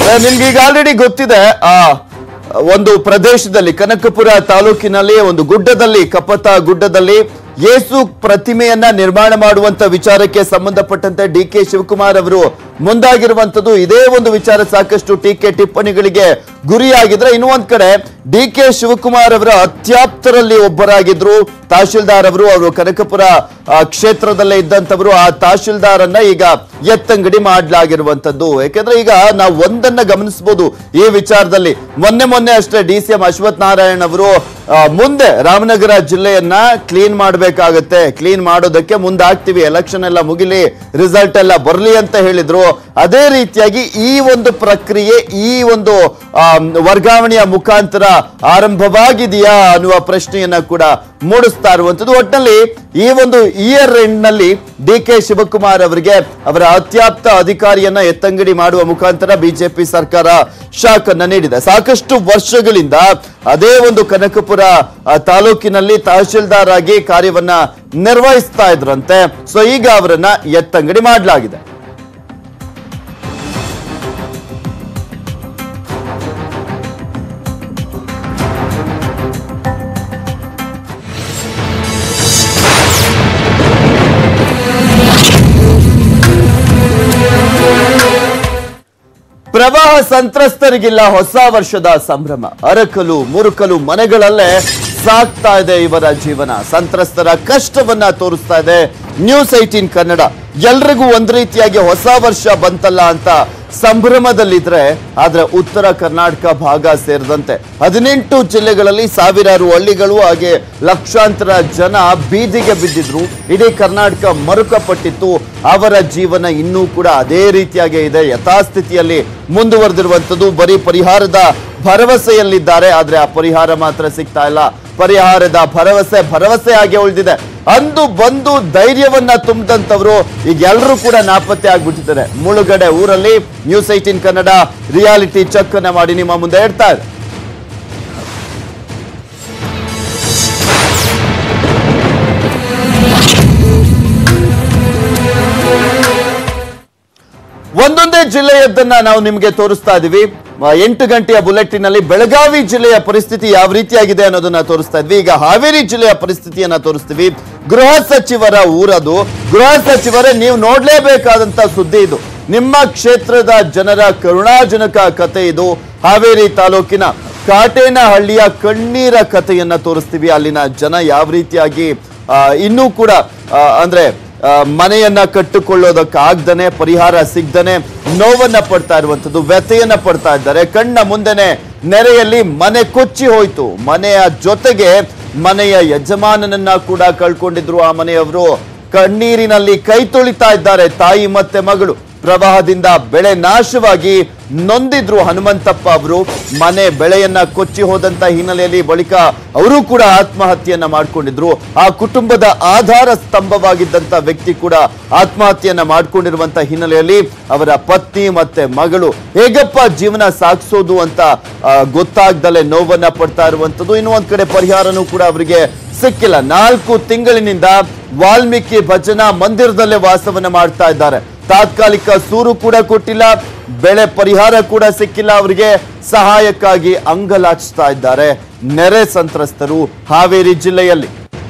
ನಿಮ್ಗೆ ಈಗ ಆಲ್ರೆಡಿ ಗೊತ್ತಿದೆ ಆ ಒಂದು ಪ್ರದೇಶದಲ್ಲಿ ಕನಕಪುರ ತಾಲೂಕಿನಲ್ಲಿ ಒಂದು ಗುಡ್ಡದಲ್ಲಿ ಕಪ್ಪತ್ತ ಗುಡ್ಡದಲ್ಲಿ ಯೇಸು ಪ್ರತಿಮೆಯನ್ನ ನಿರ್ಮಾಣ ಮಾಡುವಂತ ವಿಚಾರಕ್ಕೆ ಸಂಬಂಧಪಟ್ಟಂತೆ ಡಿ ಕೆ ಶಿವಕುಮಾರ್ ಅವರು ಮುಂದಾಗಿರುವಂತದ್ದು ಇದೇ ಒಂದು ವಿಚಾರ ಸಾಕಷ್ಟು ಟೀಕೆ ಟಿಪ್ಪಣಿಗಳಿಗೆ ಗುರಿಯಾಗಿದ್ರೆ ಇನ್ನು ಒಂದ್ ಕಡೆ ಡಿ ಕೆ ಶಿವಕುಮಾರ್ ಅವರ ಅತ್ಯಾಪ್ತರಲ್ಲಿ ಒಬ್ಬರಾಗಿದ್ರು ತಹಶೀಲ್ದಾರ್ ಅವರು ಅವರು ಕನಕಪುರ ಆ, ಕ್ಷೇತ್ರದಲ್ಲೇ ಇದ್ದಂತವರು ಆ ತಹಶೀಲ್ದಾರ್ ಅನ್ನ ಈಗ ಎತ್ತಂಗಡಿ ಮಾಡಲಾಗಿರುವಂತದ್ದು ಯಾಕೆಂದ್ರೆ ಈಗ ನಾವು ಒಂದನ್ನ ಗಮನಿಸಬಹುದು ಈ ವಿಚಾರದಲ್ಲಿ ಮೊನ್ನೆ ಮೊನ್ನೆ ಅಷ್ಟೇ D C M Ashwath Narayan ಅವರು ಆ, ಮುಂದೆ ರಾಮನಗರ ಜಿಲ್ಲೆಯನ್ನ ಕ್ಲೀನ್ ಮಾಡಬೇಕಾಗತ್ತೆ ಕ್ಲೀನ್ ಮಾಡೋದಕ್ಕೆ ಮುಂದಾಗ್ತೀವಿ ಎಲೆಕ್ಷನ್ ಎಲ್ಲ ಮುಗಿಲಿ ರಿಸಲ್ಟ್ ಎಲ್ಲ ಬರಲಿ ಅಂತ ಹೇಳಿದ್ರು ಅದೇ ರೀತಿಯಾಗಿ ಈ ಒಂದು ಪ್ರಕ್ರಿಯೆ ಈ ಒಂದು ಆ, ವರ್ಗಾವಣೆಯ ಮುಖಾಂತರ ಆರಂಭವಾಗಿದೆಯಾ ಅನ್ನುವ ಪ್ರಶ್ನೆಯನ್ನ ಕೂಡ ಮೂಡಿಸ್ತಾ ಇರುವಂತದ್ದು ಒಟ್ಟಿನಲ್ಲಿ ಈ ಒಂದು ಇಯರ್ ಎಂಡ್ ನಲ್ಲಿ ಡಿ ಕೆ ಶಿವಕುಮಾರ್ ಅವರಿಗೆ ಅವರ ಅತ್ಯಾಪ್ತ ಅಧಿಕಾರಿಯನ್ನ ಎತ್ತಂಗಡಿ ಮಾಡುವ ಮುಖಾಂತರ ಬಿಜೆಪಿ ಸರ್ಕಾರ ಶಾಕ್ ಅನ್ನ ನೀಡಿದೆ ಸಾಕಷ್ಟು ವರ್ಷಗಳಿಂದ ಅದೇ ಒಂದು ಕನಕಪುರ ಆ, ತಾಲೂಕಿನಲ್ಲಿ ತಹಶೀಲ್ದಾರ್ ಆಗಿ ಕಾರ್ಯವನ್ನ ನಿರ್ವಹಿಸ್ತಾ ಇದ್ರಂತೆ ಸೊ ಈಗ ಅವರನ್ನ ಎತ್ತಂಗಡಿ ಮಾಡಲಾಗಿದೆ ಪ್ರವಾಹ ಸಂತ್ರಸ್ತರಿಗಿಲ್ಲ ಹೊಸ ವರ್ಷದ ಸಂಭ್ರಮ ಅರಕಲು ಮುರುಕಲು ಮನೆಗಳಲ್ಲೇ ಸಾಕ್ತಾ ಇದೆ ಇವರ ಜೀವನ ಸಂತ್ರಸ್ತರ ಕಷ್ಟವನ್ನ ತೋರಿಸ್ತಾ ಇದೆ ನ್ಯೂಸ್ ಏಟೀನ್ ಕನ್ನಡ ಎಲ್ರಿಗೂ ಒಂದ್ ರೀತಿಯಾಗಿ ಹೊಸ ವರ್ಷ ಬಂತಲ್ಲ ಅಂತ ಸಂಭ್ರಮದಲ್ಲಿದ್ರೆ ಆದ್ರೆ ಉತ್ತರ ಕರ್ನಾಟಕ ಭಾಗ ಸೇರಿದಂತೆ ಹದಿನೆಂಟು ಜಿಲ್ಲೆಗಳಲ್ಲಿ ಸಾವಿರಾರು ಹಳ್ಳಿಗಳು ಹಾಗೆ ಲಕ್ಷಾಂತರ ಜನ ಬೀದಿಗೆ ಬಿದ್ದಿದ್ರು ಇಡೀ ಕರ್ನಾಟಕ ಮರುಕಪಟ್ಟಿತ್ತು ಅವರ ಜೀವನ ಇನ್ನೂ ಕೂಡ ಅದೇ ರೀತಿಯಾಗೇ ಇದೆ ಯಥಾಸ್ಥಿತಿಯಲ್ಲಿ ಮುಂದುವರೆದಿರುವಂತದ್ದು ಬರೀ ಪರಿಹಾರದ ಭರವಸೆಯಲ್ಲಿದ್ದಾರೆ ಆದ್ರೆ ಆ ಪರಿಹಾರ ಮಾತ್ರ ಸಿಗ್ತಾ ಇಲ್ಲ ಪರಿಹಾರದ ಭರವಸೆ ಭರವಸೆ ಆಗಿ ಉಳಿದಿದೆ ಅಂದು ಬಂದು ಧೈರ್ಯವನ್ನ ತುಂಬಿದಂತವ್ರು ಈಗ ಎಲ್ಲರೂ ಕೂಡ ನಾಪತ್ತೆ ಆಗ್ಬಿಟ್ಟಿದ್ದಾರೆ ಮುಳುಗಡೆ ಊರಲ್ಲಿ news eighteen Kannada reality check ಅನ್ನ ಮಾಡಿ ನಿಮ್ಮ ಮುಂದೆ ಇಡ್ತಾ ಇದೆ ಒಂದೊಂದೇ ಜಿಲ್ಲೆಯದ್ದನ್ನ ನಾವು ನಿಮಗೆ ತೋರಿಸ್ತಾ ಇದೀವಿ ಆ, ಎಂಟು ಗಂಟೆಯ ಬುಲೆಟಿನ್ ಅಲ್ಲಿ ಬೆಳಗಾವಿ ಜಿಲ್ಲೆಯ ಪರಿಸ್ಥಿತಿ ಯಾವ ರೀತಿಯಾಗಿದೆ ಅನ್ನೋದನ್ನ ತೋರಿಸ್ತಾ ಇದ್ವಿ ಈಗ ಹಾವೇರಿ ಜಿಲ್ಲೆಯ ಪರಿಸ್ಥಿತಿಯನ್ನ ತೋರಿಸ್ತೀವಿ ಗೃಹ ಸಚಿವರ ಊರದು ಗೃಹ ಸಚಿವರೇ ನೀವು ನೋಡ್ಲೇಬೇಕಾದಂತ ಸುದ್ದಿ ಇದು ನಿಮ್ಮ ಕ್ಷೇತ್ರದ ಜನರ ಕರುಣಾಜನಕ ಕತೆ ಇದು ಹಾವೇರಿ ತಾಲೂಕಿನ ಕಾಟೇನಹಳ್ಳಿಯ ಕಣ್ಣೀರ ಕಥೆಯನ್ನ ತೋರಿಸ್ತೀವಿ ಅಲ್ಲಿನ ಜನ ಯಾವ ರೀತಿಯಾಗಿ ಆ, ಇನ್ನೂ ಕೂಡ ಆ, ಅಂದ್ರೆ ಆ, ಮನೆಯನ್ನ ಕಟ್ಟಿಕೊಳ್ಳೋದಕ್ಕಾಗ್ದನೆ ಪರಿಹಾರ ಸಿಗ್ದನೆ ನೋವನ್ನ ಪಡ್ತಾ ಇರುವಂತದ್ದು ವ್ಯಥೆಯನ್ನ ಪಡ್ತಾ ಇದ್ದಾರೆ ಕಣ್ಣ ಮುಂದೆನೆ ನೆರೆಯಲ್ಲಿ ಮನೆ ಕೊಚ್ಚಿ ಹೋಯ್ತು ಮನೆಯ ಜೊತೆಗೆ ಮನೆಯ ಯಜಮಾನನನ್ನ ಕೂಡ ಕಳ್ಕೊಂಡಿದ್ರು ಆ ಮನೆಯವರು ಕಣ್ಣೀರಿನಲ್ಲಿ ಕೈ ತೊಳಿತಾ ಇದ್ದಾರೆ ತಾಯಿ ಮತ್ತೆ ಮಗಳು ಪ್ರವಾಹದಿಂದ ಬೆಳೆ ನಾಶವಾಗಿ ನೊಂದಿದ್ರು ಹನುಮಂತಪ್ಪ ಅವರು ಮನೆ ಬೆಳೆಯನ್ನ ಕೊಚ್ಚಿ ಹೋದಂತ ಹಿನ್ನೆಲೆಯಲ್ಲಿ ಬಳಿಕ ಅವರು ಕೂಡ ಆತ್ಮಹತ್ಯೆಯನ್ನ ಮಾಡ್ಕೊಂಡಿದ್ರು ಆ ಕುಟುಂಬದ ಆಧಾರ ಸ್ತಂಭವಾಗಿದ್ದಂತ ವ್ಯಕ್ತಿ ಕೂಡ ಆತ್ಮಹತ್ಯೆಯನ್ನ ಮಾಡ್ಕೊಂಡಿರುವಂತ ಹಿನ್ನೆಲೆಯಲ್ಲಿ ಅವರ ಪತ್ನಿ ಮತ್ತೆ ಮಗಳು ಹೇಗಪ್ಪ ಜೀವನ ಸಾಗಿಸೋದು ಅಂತ ಆ, ಗೊತ್ತಾಗ್ದಲೆ ನೋವನ್ನ ಪಡ್ತಾ ಇರುವಂತದ್ದು ಇನ್ನು ಒಂದ್ ಕಡೆ ಪರಿಹಾರನೂ ಕೂಡ ಅವರಿಗೆ ಸಿಕ್ಕಿಲ್ಲ ನಾಲ್ಕು ತಿಂಗಳಿನಿಂದ ವಾಲ್ಮೀಕಿ ಭಜನಾ ಮಂದಿರದಲ್ಲೇ ವಾಸವನ್ನ ಮಾಡ್ತಾ ಇದ್ದಾರೆ ತಾತ್ಕಾಲಿಕ ಸೂರು ಕೂಡ ಕೊಟ್ಟಿಲ್ಲ ಬೆಳೆ ಪರಿಹಾರ ಕೂಡ ಸಿಕ್ಕಿಲ್ಲ ಅವರಿಗೆ ಸಹಾಯಕ್ಕಾಗಿ ಅಂಗಲಾಚಿಸ್ತಾ ಇದ್ದಾರೆ ನೆರೆ ಸಂತ್ರಸ್ತರು ಹಾವೇರಿ ಜಿಲ್ಲೆಯಲ್ಲಿ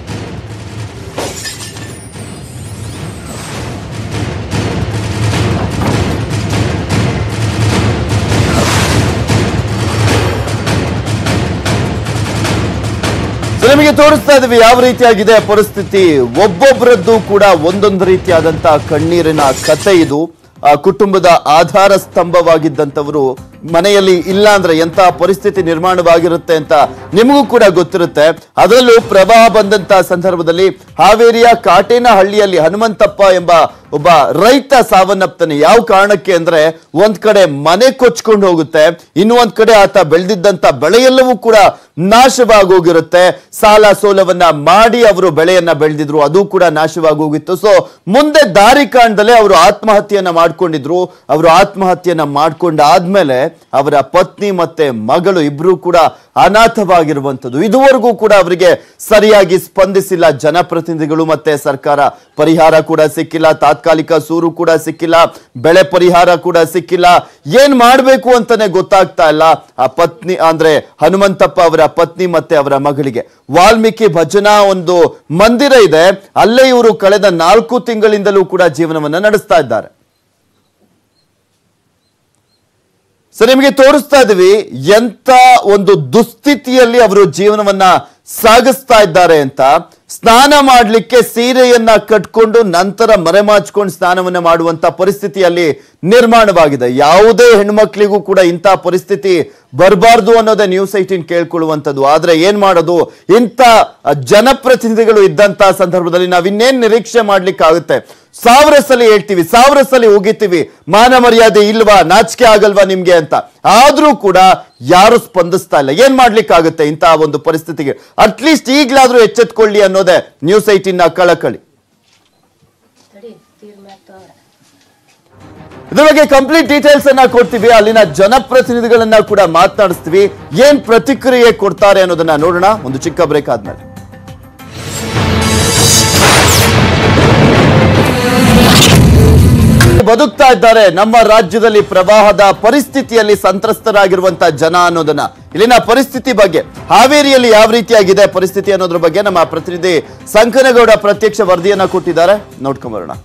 ಸೊ ನಿಮಗೆ ತೋರಿಸ್ತಾ ಇದ್ದೀವಿ ಯಾವ ರೀತಿಯಾಗಿದೆ ಪರಿಸ್ಥಿತಿ ಒಬ್ಬೊಬ್ಬರದ್ದು ಕೂಡ ಒಂದೊಂದು ರೀತಿಯಾದಂತ ಕಣ್ಣೀರಿನ ಕತೆ ಇದು ಆ ಕುಟುಂಬದ ಆಧಾರ ಸ್ತಂಭವಾಗಿದ್ದಂಥವರು ಮನೆಯಲ್ಲಿ ಇಲ್ಲ ಅಂದ್ರೆ ಎಂತಹ ಪರಿಸ್ಥಿತಿ ನಿರ್ಮಾಣವಾಗಿರುತ್ತೆ ಅಂತ ನಿಮಗೂ ಕೂಡ ಗೊತ್ತಿರುತ್ತೆ ಅದರಲ್ಲೂ ಪ್ರವಾಹ ಬಂದಂತ ಸಂದರ್ಭದಲ್ಲಿ ಹಾವೇರಿಯ ಕಾಟೇನಹಳ್ಳಿಯಲ್ಲಿ ಹನುಮಂತಪ್ಪ ಎಂಬ ಒಬ್ಬ ರೈತ ಸಾವನ್ನಪ್ತಾನೆ ಯಾವ ಕಾರಣಕ್ಕೆ ಅಂದ್ರೆ ಒಂದ್ ಕಡೆ ಮನೆ ಕೊಚ್ಕೊಂಡು ಹೋಗುತ್ತೆ ಇನ್ನು ಒಂದ್ ಕಡೆ ಆತ ಬೆಳೆದಿದ್ದಂತ ಬೆಳೆಯೆಲ್ಲವೂ ಕೂಡ ನಾಶವಾಗೋಗಿರುತ್ತೆ ಸಾಲ ಸೋಲವನ್ನ ಮಾಡಿ ಅವರು ಬೆಳೆಯನ್ನ ಬೆಳೆದಿದ್ರು ಅದು ಕೂಡ ನಾಶವಾಗೋಗಿತ್ತು ಸೊ ಮುಂದೆ ದಾರಿ ಕಾಣ್ದಲೆ ಅವರು ಆತ್ಮಹತ್ಯೆಯನ್ನ ಮಾಡ್ಕೊಂಡಿದ್ರು ಅವರು ಆತ್ಮಹತ್ಯೆಯನ್ನ ಮಾಡ್ಕೊಂಡಾದ್ಮೇಲೆ ಅವರ ಪತ್ನಿ ಮತ್ತೆ ಮಗಳು ಇಬ್ರು ಕೂಡ ಅನಾಥವಾಗಿರುವಂಥದ್ದು ಇದುವರೆಗೂ ಕೂಡ ಅವರಿಗೆ ಸರಿಯಾಗಿ ಸ್ಪಂದಿಸಿಲ್ಲ ಜನಪ್ರತಿನಿಧಿಗಳು ಮತ್ತೆ ಸರ್ಕಾರ ಪರಿಹಾರ ಕೂಡ ಸಿಕ್ಕಿಲ್ಲ ತಾತ್ಕಾಲಿಕ ಸೂರು ಕೂಡ ಸಿಕ್ಕಿಲ್ಲ ಬೆಳೆ ಪರಿಹಾರ ಕೂಡ ಸಿಕ್ಕಿಲ್ಲ ಏನ್ ಮಾಡ್ಬೇಕು ಅಂತಾನೆ ಗೊತ್ತಾಗ್ತಾ ಇಲ್ಲ ಆ ಪತ್ನಿ ಅಂದ್ರೆ ಹನುಮಂತಪ್ಪ ಅವರ ಪತ್ನಿ ಮತ್ತೆ ಅವರ ಮಗಳಿಗೆ ವಾಲ್ಮೀಕಿ ಭಜನಾ ಒಂದು ಮಂದಿರ ಇದೆ ಅಲ್ಲೇ ಇವರು ಕಳೆದ ನಾಲ್ಕು ತಿಂಗಳಿಂದಲೂ ಕೂಡ ಜೀವನವನ್ನ ನಡೆಸ್ತಾ ಇದ್ದಾರೆ ಸೊ ನಿಮಗೆ ತೋರಿಸ್ತಾ ಇದೀವಿ ಎಂತ ಒಂದು ದುಸ್ಥಿತಿಯಲ್ಲಿ ಅವರು ಜೀವನವನ್ನ ಸಾಗಿಸ್ತಾ ಇದ್ದಾರೆ ಅಂತ ಸ್ನಾನ ಮಾಡ್ಲಿಕ್ಕೆ ಸೀರೆಯನ್ನ ಕಟ್ಕೊಂಡು ನಂತರ ಮರೆಮಾಚ್ಕೊಂಡು ಸ್ನಾನವನ್ನ ಮಾಡುವಂತ ಪರಿಸ್ಥಿತಿಯಲ್ಲಿ ನಿರ್ಮಾಣವಾಗಿದೆ ಯಾವುದೇ ಹೆಣ್ಮಕ್ಳಿಗೂ ಕೂಡ ಇಂಥ ಪರಿಸ್ಥಿತಿ ಬರಬಾರ್ದು ಅನ್ನೋದೇ ನ್ಯೂಸ್ ಐಟೀನ್ ಕೇಳ್ಕೊಳ್ಳುವಂಥದ್ದು ಆದ್ರೆ ಏನ್ ಮಾಡೋದು ಇಂಥ ಜನಪ್ರತಿನಿಧಿಗಳು ಇದ್ದಂತ ಸಂದರ್ಭದಲ್ಲಿ ನಾವ್ ಇನ್ನೇನ್ ನಿರೀಕ್ಷೆ ಮಾಡ್ಲಿಕ್ಕಾಗುತ್ತೆ ಸಾವಿರ ಸಲ ಹೇಳ್ತೀವಿ ಸಾವಿರ ಸಲ ಉಗಿತೀವಿ ಮಾನ ಮರ್ಯಾದೆ ಇಲ್ವಾ ನಾಚಿಕೆ ಆಗಲ್ವಾ ನಿಮ್ಗೆ ಅಂತ ಆದ್ರೂ ಕೂಡ ಯಾರು ಸ್ಪಂದಿಸ್ತಾ ಇಲ್ಲ ಏನ್ ಮಾಡ್ಲಿಕ್ಕಾಗುತ್ತೆ ಇಂತಹ ಒಂದು ಪರಿಸ್ಥಿತಿಗೆ ಅಟ್ಲೀಸ್ಟ್ ಈಗ್ಲಾದ್ರೂ ಎಚ್ಚೆತ್ಕೊಳ್ಳಿ ಅನ್ನೋದೇ ನ್ಯೂಸ್ ಐಟಿನ್ ಕಳಕಳಿ ಇದ್ರ ಬಗ್ಗೆ ಕಂಪ್ಲೀಟ್ ಡೀಟೇಲ್ಸ್ ಅನ್ನ ಕೊಡ್ತೀವಿ ಅಲ್ಲಿನ ಜನಪ್ರತಿನಿಧಿಗಳನ್ನ ಕೂಡ ಮಾತನಾಡಿಸ್ತೀವಿ ಏನ್ ಪ್ರತಿಕ್ರಿಯೆ ಕೊಡ್ತಾರೆ ಅನ್ನೋದನ್ನ ನೋಡೋಣ ಒಂದು ಚಿಕ್ಕ ಬ್ರೇಕ್ ಆದ್ಮೇಲೆ ಬದುಕ್ತಾ ಇದ್ದಾರೆ ನಮ್ಮ ರಾಜ್ಯದಲ್ಲಿ ಪ್ರವಾಹದ ಪರಿಸ್ಥಿತಿಯಲ್ಲಿ ಸಂತ್ರಸ್ತರಾಗಿರುವಂತ ಜನ ಅನ್ನೋದನ್ನ ಇಲ್ಲಿನ ಪರಿಸ್ಥಿತಿ ಬಗ್ಗೆ ಹಾವೇರಿಯಲ್ಲಿ ಯಾವ ರೀತಿಯಾಗಿದೆ ಪರಿಸ್ಥಿತಿ ಅನ್ನೋದ್ರ ಬಗ್ಗೆ ನಮ್ಮ ಪ್ರತಿನಿಧಿ ಸಂಕನಗೌಡ ಪ್ರತ್ಯಕ್ಷ ವರದಿಯನ್ನ ಕೊಟ್ಟಿದ್ದಾರೆ ನೋಡ್ಕೊಂಬರೋಣ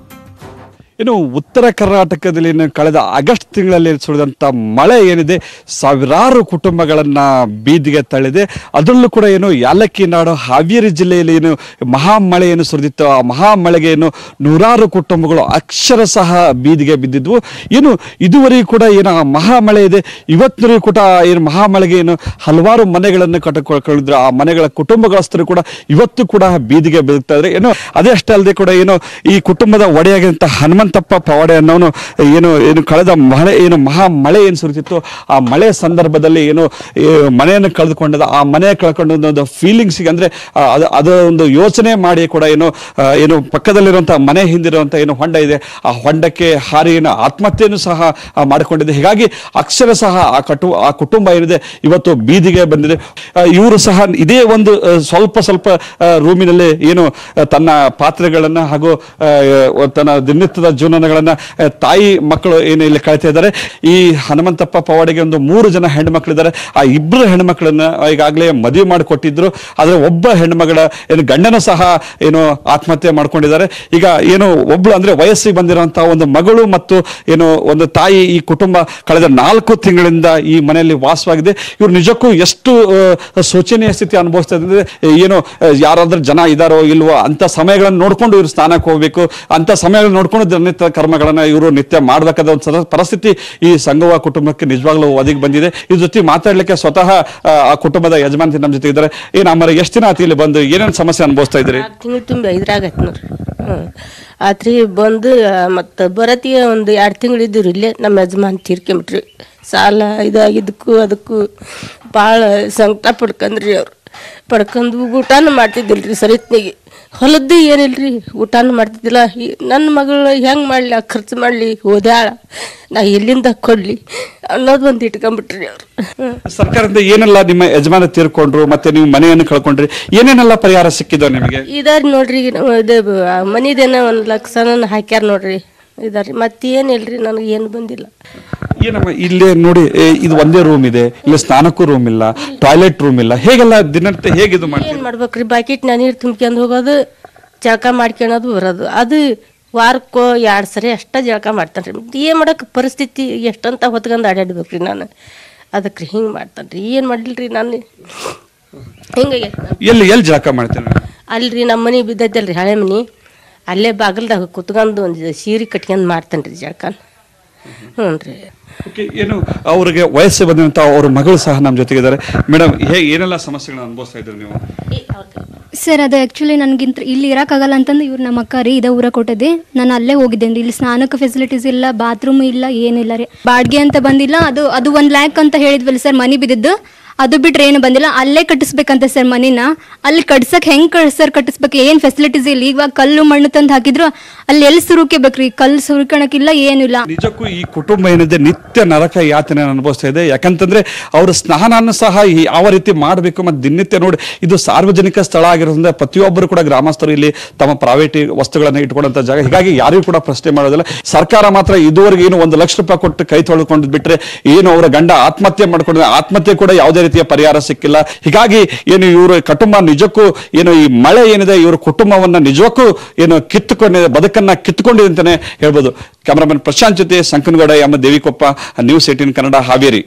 ಇನ್ನು ಉತ್ತರ ಕರ್ನಾಟಕದಲ್ಲಿ ಇನ್ನು ಕಳೆದ ಆಗಸ್ಟ್ ತಿಂಗಳಲ್ಲಿ ಸುರಿದಂಥ ಮಳೆ ಏನಿದೆ ಸಾವಿರಾರು ಕುಟುಂಬಗಳನ್ನ ಬೀದಿಗೆ ತಳ್ಳಿದೆ ಅದರಲ್ಲೂ ಕೂಡ ಏನು ಯಾಲಕ್ಕಿ ನಾಡು ಹಾವೇರಿ ಜಿಲ್ಲೆಯಲ್ಲಿ ಏನು ಮಹಾ ಮಳೆ ಏನು ಸುರಿದಿತ್ತು ಆ ಮಹಾ ಮಳೆಗೆ ಏನು ನೂರಾರು ಕುಟುಂಬಗಳು ಅಕ್ಷರ ಸಹ ಬೀದಿಗೆ ಬಿದ್ದಿದ್ವು ಏನು ಇದುವರೆಗೂ ಕೂಡ ಏನು ಆ ಮಹಾ ಮಳೆ ಇದೆ ಇವತ್ತಿನವರೆಗೂ ಕೂಡ ಏನು ಮಹಾ ಮಳೆಗೆ ಏನು ಹಲವಾರು ಮನೆಗಳನ್ನು ಕಟ್ಟಿಕೊಳ್ಳಿದ್ರು ಆ ಮನೆಗಳ ಕುಟುಂಬಗಳಸ್ಥರು ಕೂಡ ಇವತ್ತು ಕೂಡ ಬೀದಿಗೆ ಬದುಕ್ತಾ ಇದ್ರೆ ಏನು ಅದೇ ಅಷ್ಟೇ ಅಲ್ಲದೆ ಕೂಡ ಏನು ಈ ಕುಟುಂಬದ ಒಡೆಯಾಗಿರುವಂಥ ಹನುಮಂತಪ್ಪ ಪವಾಡೆ ಅನ್ನೋನು ಏನು ಏನು ಕಳೆದ ಮಳೆ ಏನು ಮಹಾ ಮಳೆ ಏನು ಸುರಿತಿತ್ತು ಆ ಮಳೆ ಸಂದರ್ಭದಲ್ಲಿ ಏನು ಈ ಮನೆಯನ್ನು ಕಳೆದುಕೊಂಡದ ಆ ಮನೆ ಕಳ್ಕೊಂಡ ಒಂದು ಫೀಲಿಂಗ್ಸಿಗೆ ಅಂದ್ರೆ ಆ, ಅದು ಅದರ ಒಂದು ಯೋಚನೆ ಮಾಡಿ ಕೂಡ ಏನು ಆ, ಏನು ಪಕ್ಕದಲ್ಲಿರುವಂಥ ಮನೆ ಹಿಂದಿರುವಂಥ ಏನು ಹೊಂಡ ಇದೆ ಆ ಹೊಂಡಕ್ಕೆ ಹಾರಿ ಏನು ಆತ್ಮಹತ್ಯೆಯನ್ನು ಸಹ ಆ, ಮಾಡಿಕೊಂಡಿದೆ ಹೀಗಾಗಿ ಅಕ್ಷರ ಸಹ ಆ ಕಟು ಆ ಕುಟುಂಬ ಏನಿದೆ ಇವತ್ತು ಬೀದಿಗೆ ಬಂದಿದೆ ಇವರು ಸಹ ಇದೇ ಒಂದು ಆ, ಸ್ವಲ್ಪ ಸ್ವಲ್ಪ ರೂಮಿನಲ್ಲಿ ಏನು ಆ, ತನ್ನ ಪಾತ್ರೆಗಳನ್ನ ಹಾಗೂ ಆ, ತನ್ನ ದಿನನಿತ್ಯದ ಜೀವನಗಳನ್ನ ಆ, ತಾಯಿ ಮಕ್ಕಳು ಏನು ಇಲ್ಲಿ ಕಳಿತಾ ಇದ್ದಾರೆ ಈ ಹನುಮಂತಪ್ಪ ಪವಾಡಿಗೆ ಒಂದು ಮೂರು ಜನ ಹೆಣ್ಮಕ್ಳಿದ್ದಾರೆ ಆ ಇಬ್ಬರು ಹೆಣ್ಮಕ್ಳನ್ನ ಈಗಾಗಲೇ ಮದುವೆ ಮಾಡಿಕೊಟ್ಟಿದ್ರು ಆದ್ರೆ ಒಬ್ಬ ಹೆಣ್ಮಗಳ ಏನು ಗಂಡನ ಸಹ ಏನು ಆತ್ಮಹತ್ಯೆ ಮಾಡ್ಕೊಂಡಿದ್ದಾರೆ ಈಗ ಏನು ಒಬ್ಳು ಅಂದ್ರೆ ವಯಸ್ಸಿಗೆ ಬಂದಿರುವಂತಹ ಒಂದು ಮಗಳು ಮತ್ತು ಏನು ಒಂದು ತಾಯಿ ಈ ಕುಟುಂಬ ಕಳೆದ ನಾಲ್ಕು ತಿಂಗಳಿಂದ ಈ ಮನೆಯಲ್ಲಿ ವಾಸವಾಗಿದೆ ಇವ್ರು ನಿಜಕ್ಕೂ ಎಷ್ಟು ಆ, ಶೋಚನೀಯ ಸ್ಥಿತಿ ಅನುಭವಿಸ್ತಾ ಇದ್ದಾರೆ ಏನು ಆ, ಯಾರಾದ್ರೂ ಜನ ಇದಾರೋ ಇಲ್ವೋ ಅಂತ ಸಮಯಗಳನ್ನು ನೋಡ್ಕೊಂಡು ಇವ್ರು ಸ್ನಾನಕ್ಕೆ ಹೋಗ್ಬೇಕು ಅಂತ ಸಮಯಗಳನ್ನ ನೋಡ್ಕೊಂಡು ದಿನನಿತ್ಯ ಕರ್ಮಗಳನ್ನ ಇವರು ನಿತ್ಯ ಮಾಡಬೇಕಾದ ಒಂದು ಸದ- ಪರಿಸ್ಥಿತಿ ಈ ಸಂಘವ ಕುಟುಂಬಕ್ಕೆ ನಿಜವಾಗ್ಲೂ ಒದಗಿ ಬಂದಿದೆ ಇದ್ರ ಜೊತೆ ಮಾತಾಡ್ಲಿಕ್ಕೆ ಸ್ವತಃ ಆ, ಆ ಕುಟುಂಬದ ಯಜಮಾನ್ತಿ ನಮ್ಮ ಜೊತೆ ಇದ್ದಾರೆ ಏನ್ ಅಮ್ಮರ ಎಷ್ಟು ದಿನ ಆತಿ ಇಲ್ಲಿ ಬಂದು ಏನೇನು ಸಮಸ್ಯೆ ಅನುಭವಿಸ್ತಾ ಇದ್ರಿ ಆರು ತಿಂಗಳು ತುಂಬಿ ಐದ್ರಾಗೈತೆ ನೋಡ್ರಿ ಹ್ಞೂ ಆತ್ರಿ ಬಂದು ಮತ್ತು ಬರತ್ತಿಗೆ ಒಂದು ಎರಡು ತಿಂಗಳು ಇದ್ದೀವ್ರಿ ಇಲ್ಲೇ ನಮ್ಮ ಯಜಮಾನ್ ತೀರ್ಕೊಂಬಿಟ್ರಿ ಸಾಲ ಇದಾಗಿದ್ದಕ್ಕೂ ಅದಕ್ಕೂ ಭಾಳ ಸಂಕಟ ಪಡ್ಕಂದ್ರಿ ಅವ್ರು ಪಡ್ಕೊಂಡು ಊಟನೂ ಮಾಡ್ತಿದ್ದಿಲ್ಲ ರೀ ಸರಿತ್ನಿಗೆ ಹೊಲದ್ದು ಏನಿಲ್ರಿ ಊಟನೂ ಮಾಡ್ತಿದ್ದಿಲ್ಲ ಈ- ನನ್ನ ಮಗಳು ಹೆಂಗೆ ಮಾಡಲಿ ಆ ಖರ್ಚು ಮಾಡಲಿ ಓದ್ಯಾಳ ನಾ ಎಲ್ಲಿಂದ ಕೊಡಲಿ ಅನ್ನೋದು ಒಂದು ಇಟ್ಕೊಂಬಿಟ್ರಿ ಅವ್ರು ಹ್ಞೂ ಸರ್ಕಾರದಿಂದ ಏನೆಲ್ಲ ನಿಮ್ಮ ಯಜಮಾನ ತೀರ್ಕೊಂಡ್ರು ಮತ್ತೆ ನೀವು ಮನೆಯನ್ನು ಕಳ್ಕೊಂಡ್ರಿ ಏನೇನೆಲ್ಲ ಪರಿಹಾರ ಸಿಕ್ಕಿದೋ ನಿಮಗೆ ಇದಾರಿ ನೋಡ್ರಿ ಈಗ ನಾವು ಇದು ಬ- ಮನಿದೇನ ಒಂದು ಲಕ್ಷನ ಹಾಕ್ಯಾರ ನೋಡ್ರಿ ಇದಾರಿ ಮತ್ತೇನಿಲ್ರಿ ನನಗೆ ಏನು ಬಂದಿಲ್ಲ ಏನಮ್ಮ ಇಲ್ಲೇ ನೋಡಿ ಏ, ಇದು ಒಂದೇ ರೂಮ್ ಇದೆ ಇಲ್ಲಿ ಸ್ನಾನಕ್ಕೂ ರೂಮ್ ಇಲ್ಲ ಟಾಯ್ಲೆಟ್ ರೂಮ್ ಇಲ್ಲ ಹೇಗೆಲ್ಲ ದಿನನಿತ್ಯ ಹೇಗೆ ಇದು ಮಾಡ್ತೀವಿ ಏನು ಮಾಡ್ಬೇಕ್ರಿ ಬಕೆಟ್ನ ನೀರು ತುಂಬ್ಕೊಂಡು ಹೋಗೋದು ಜಳಕ ಮಾಡ್ಕೊಳೋದು ಬರೋದು ಅದು ವಾರಕ್ಕೋ ಎರಡು ಸರಿ ಅಷ್ಟೇ ಜಳಕ ಮಾಡ್ತಾನೆ ರೀ ಮತ್ತು ಏನು ಮಾಡೋಕೆ ಪರಿಸ್ಥಿತಿ ಎಷ್ಟಂತ ಹೊತ್ಕೊಂಡು ಅಡ್ಯಾಡ್ಬೇಕ್ರಿ ನಾನು ಅದಕ್ಕೆ ರೀ ಹಿಂಗೆ ಮಾಡ್ತಾನೆ ರೀ ಏನು ಮಾಡಲಿಲ್ಲ ನಾನು ಹಿಂಗಾಗಿ ಎಲ್ಲಿ ಎಲ್ಲಿ ಜಳಕ ಮಾಡ್ತೇನೆ ಅಲ್ರಿ ನಮ್ಮ ಮನೆ ಬಿದ್ದೈತಲ್ರಿ ಹಳೆ ಮನೆ ಅಲ್ಲೇ ಬಾಗಿಲ್ದಾಗ ಕುತ್ಕೊಂಡು ಒಂದು ಸೀರೆ ಕಟ್ಕೊಂಡು ಮಾಡ್ತಾನೆ ರೀ ಜಳಕ ಹ್ಞೂ ರೀ ಓಕೆ ಏನು ಅವ್ರಿಗೆ ವಯಸ್ಸು ಬಂದಂತ ಅವ್ರ ಮಗಳು ಸಹ ನಮ್ಮ ಜೊತೆಗಿದ್ದಾರೆ ಮೇಡಮ್ ಹೇಗೆ ಏನೆಲ್ಲ ಸಮಸ್ಯೆಗಳನ್ನ ಅನುಭವಿಸ್ತಾ ಇದ್ದೀರಿ ನೀವು ಸರ್ ಅದು ಆ್ಯಕ್ಚುಲಿ ನನಗಿಂತ ಇಲ್ಲಿ ಇರೋಕ್ಕಾಗಲ್ಲ ಅಂತಂದು ಇವ್ರು ನಮ್ಮ ಅಕ್ಕ ರೀ ಇದೇ ಊರ ಕೊಟ್ಟಿದ್ದೆ ನಾನು ಅಲ್ಲೇ ಹೋಗಿದ್ದೇನೆ ರೀ ಇಲ್ಲಿ ಸ್ನಾನಕ್ಕೆ ಫೆಸಿಲಿಟೀಸ್ ಇಲ್ಲ ಬಾತ್ರೂಮ್ ಇಲ್ಲ ಏನಿಲ್ಲ ರೀ ಬಾಡಿಗೆ ಅಂತ ಬಂದಿಲ್ಲ ಅದು ಅದು ಒಂದು ಲ್ಯಾಕ್ ಅಂತ ಹೇಳಿದ್ವಲ್ಲ ಸರ್ ಮನೆ ಬಿದ್ದಿದ್ದು ಅದು ಬಿಟ್ರೆ ಏನು ಬಂದಿಲ್ಲ ಅಲ್ಲೇ ಕಟ್ಟಿಸ್ಬೇಕಂತ ಸರ್ ಮನಿನ ಅಲ್ಲಿ ಕಟ್ಸಕ್ ಹೆಂಗ್ ಸರ್ ಕಟ್ಟಿಸ್ಬೇಕು ಏನ್ ಫೆಸಿಲಿಟೀಸ್ ಇಲ್ಲ ಇವಾಗ ಕಲ್ಲು ಮಣ್ಣು ತಂದು ಹಾಕಿದ್ರು ಅಲ್ಲಿ ಎಲ್ಲಿ ಸುರುಕೇಬೇಕ್ರಿ ಕಲ್ಲು ಸುರುಕಣಕ್ಕಿಲ್ಲ ಏನಿಲ್ಲ ನಿಜಕ್ಕೂ ಈ ಕುಟುಂಬ ಏನಿದೆ ನಿತ್ಯ ನರಕ ಯಾತನೆ ಅನುಭವಿಸ್ತಾ ಇದೆ ಯಾಕಂತಂದ್ರೆ ಅವರ ಸ್ನಾನನ ಸಹ ಈ ಯಾವ ರೀತಿ ಮಾಡಬೇಕು ಮತ್ತು ದಿನನಿತ್ಯ ನೋಡಿ ಇದು ಸಾರ್ವಜನಿಕ ಸ್ಥಳ ಆಗಿರೋದ್ರಿಂದ ಪ್ರತಿಯೊಬ್ಬರು ಕೂಡ ಗ್ರಾಮಸ್ಥರು ಇಲ್ಲಿ ತಮ್ಮ ಪ್ರೈವೇಟ್ ವಸ್ತುಗಳನ್ನ ಇಟ್ಕೊಳ್ಳುವಂತ ಜಾಗ ಹೀಗಾಗಿ ಯಾರಿಗೂ ಕೂಡ ಪ್ರಶ್ನೆ ಮಾಡೋದಿಲ್ಲ ಸರ್ಕಾರ ಮಾತ್ರ ಇದುವರೆಗೆ ಏನು ಒಂದು ಲಕ್ಷ ರೂಪಾಯಿ ಕೊಟ್ಟು ಕೈ ತೊಳೆದುಕೊಂಡು ಬಿಟ್ರೆ ಏನು ಅವರ ಗಂಡ ಆತ್ಮಹತ್ಯೆ ಮಾಡ್ಕೊಂಡಿದ್ರೆ ಆತ್ಮಹತ್ಯೆ ಕೂಡ ಯಾವುದೇ ರೀತಿಯ ಪರಿಹಾರ ಸಿಕ್ಕಿಲ್ಲ ಹೀಗಾಗಿ ಏನು ಇವರು ಕುಟುಂಬ ನಿಜಕ್ಕೂ ಏನು ಈ ಮಳೆ ಏನಿದೆ ಇವ್ರ ಕುಟುಂಬವನ್ನ ನಿಜಕ್ಕೂ ಏನು ಕಿತ್ತುಕೊಂಡಿದೆ ಬದುಕನ್ನ ಕಿತ್ತುಕೊಂಡಿದೆ ಅಂತಾನೆ ಹೇಳ್ಬೋದು ಕ್ಯಾಮರಾಮನ್ ಪ್ರಶಾಂತ್ ಜೊತೆ ಸಂಕನಗೌಡ ಎಮ್ಮ ದೇವಿಕೊಪ್ಪ ನ್ಯೂಸ್ ಏಟಿನ್ ಕನ್ನಡ ಹಾವೇರಿ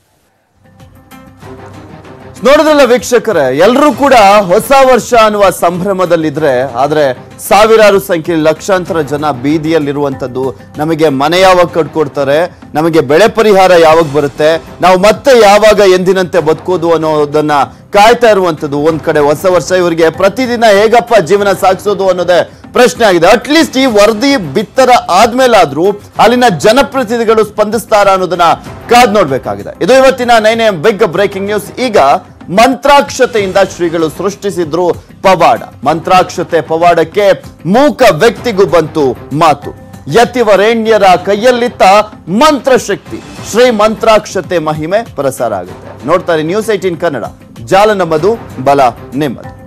ನೋಡಿದ್ರಲ್ಲ ವೀಕ್ಷಕರೇ ಎಲ್ಲರೂ ಕೂಡ ಹೊಸ ವರ್ಷ ಅನ್ನುವ ಸಂಭ್ರಮದಲ್ಲಿದ್ರೆ ಆದ್ರೆ ಸಾವಿರಾರು ಸಂಖ್ಯೆ ಲಕ್ಷಾಂತರ ಜನ ಬೀದಿಯಲ್ಲಿರುವಂತದ್ದು ನಮಗೆ ಮನೆ ಯಾವಾಗ ಕಟ್ಕೊಡ್ತಾರೆ ನಮಗೆ ಬೆಳೆ ಪರಿಹಾರ ಯಾವಾಗ ಬರುತ್ತೆ ನಾವು ಮತ್ತೆ ಯಾವಾಗ ಎಂದಿನಂತೆ ಬದುಕೋದು ಅನ್ನೋದನ್ನ ಕಾಯ್ತಾ ಇರುವಂತದ್ದು ಒಂದ್ ಕಡೆ ಹೊಸ ವರ್ಷ ಇವರಿಗೆ ಪ್ರತಿದಿನ ಹೇಗಪ್ಪ ಜೀವನ ಸಾಗಿಸೋದು ಅನ್ನೋದೇ ಪ್ರಶ್ನೆ ಆಗಿದೆ ಅಟ್ಲೀಸ್ಟ್ ಈ ವರದಿ ಬಿತ್ತರ ಆದ್ಮೇಲಾದ್ರೂ ಅಲ್ಲಿನ ಜನಪ್ರತಿನಿಧಿಗಳು ಸ್ಪಂದಿಸ್ತಾರ ಅನ್ನೋದನ್ನ ಕಾದ್ ನೋಡ್ಬೇಕಾಗಿದೆ ಇದು ಇವತ್ತಿನ nine M big breaking news ಈಗ ಮಂತ್ರಾಕ್ಷತೆಯಿಂದ ಶ್ರೀಗಳು ಸೃಷ್ಟಿಸಿದ್ರು ಪವಾಡ ಮಂತ್ರಾಕ್ಷತೆ ಪವಾಡಕ್ಕೆ ಮೂಕ ವ್ಯಕ್ತಿಗೂ ಬಂತು ಮಾತು ಯತಿವರೇಣ್ಯರ ಕೈಯಲ್ಲಿತ್ತ ಮಂತ್ರಶಕ್ತಿ ಶ್ರೀ ಮಂತ್ರಾಕ್ಷತೆ ಮಹಿಮೆ ಪ್ರಸಾರ ಆಗುತ್ತೆ ನೋಡ್ತಾರೆ ನ್ಯೂಸ್ ಏಟೀನ್ ಕನ್ನಡ ಜಾಲ ನಮ್ಮದು ಬಲ ನಿಮ್ಮದು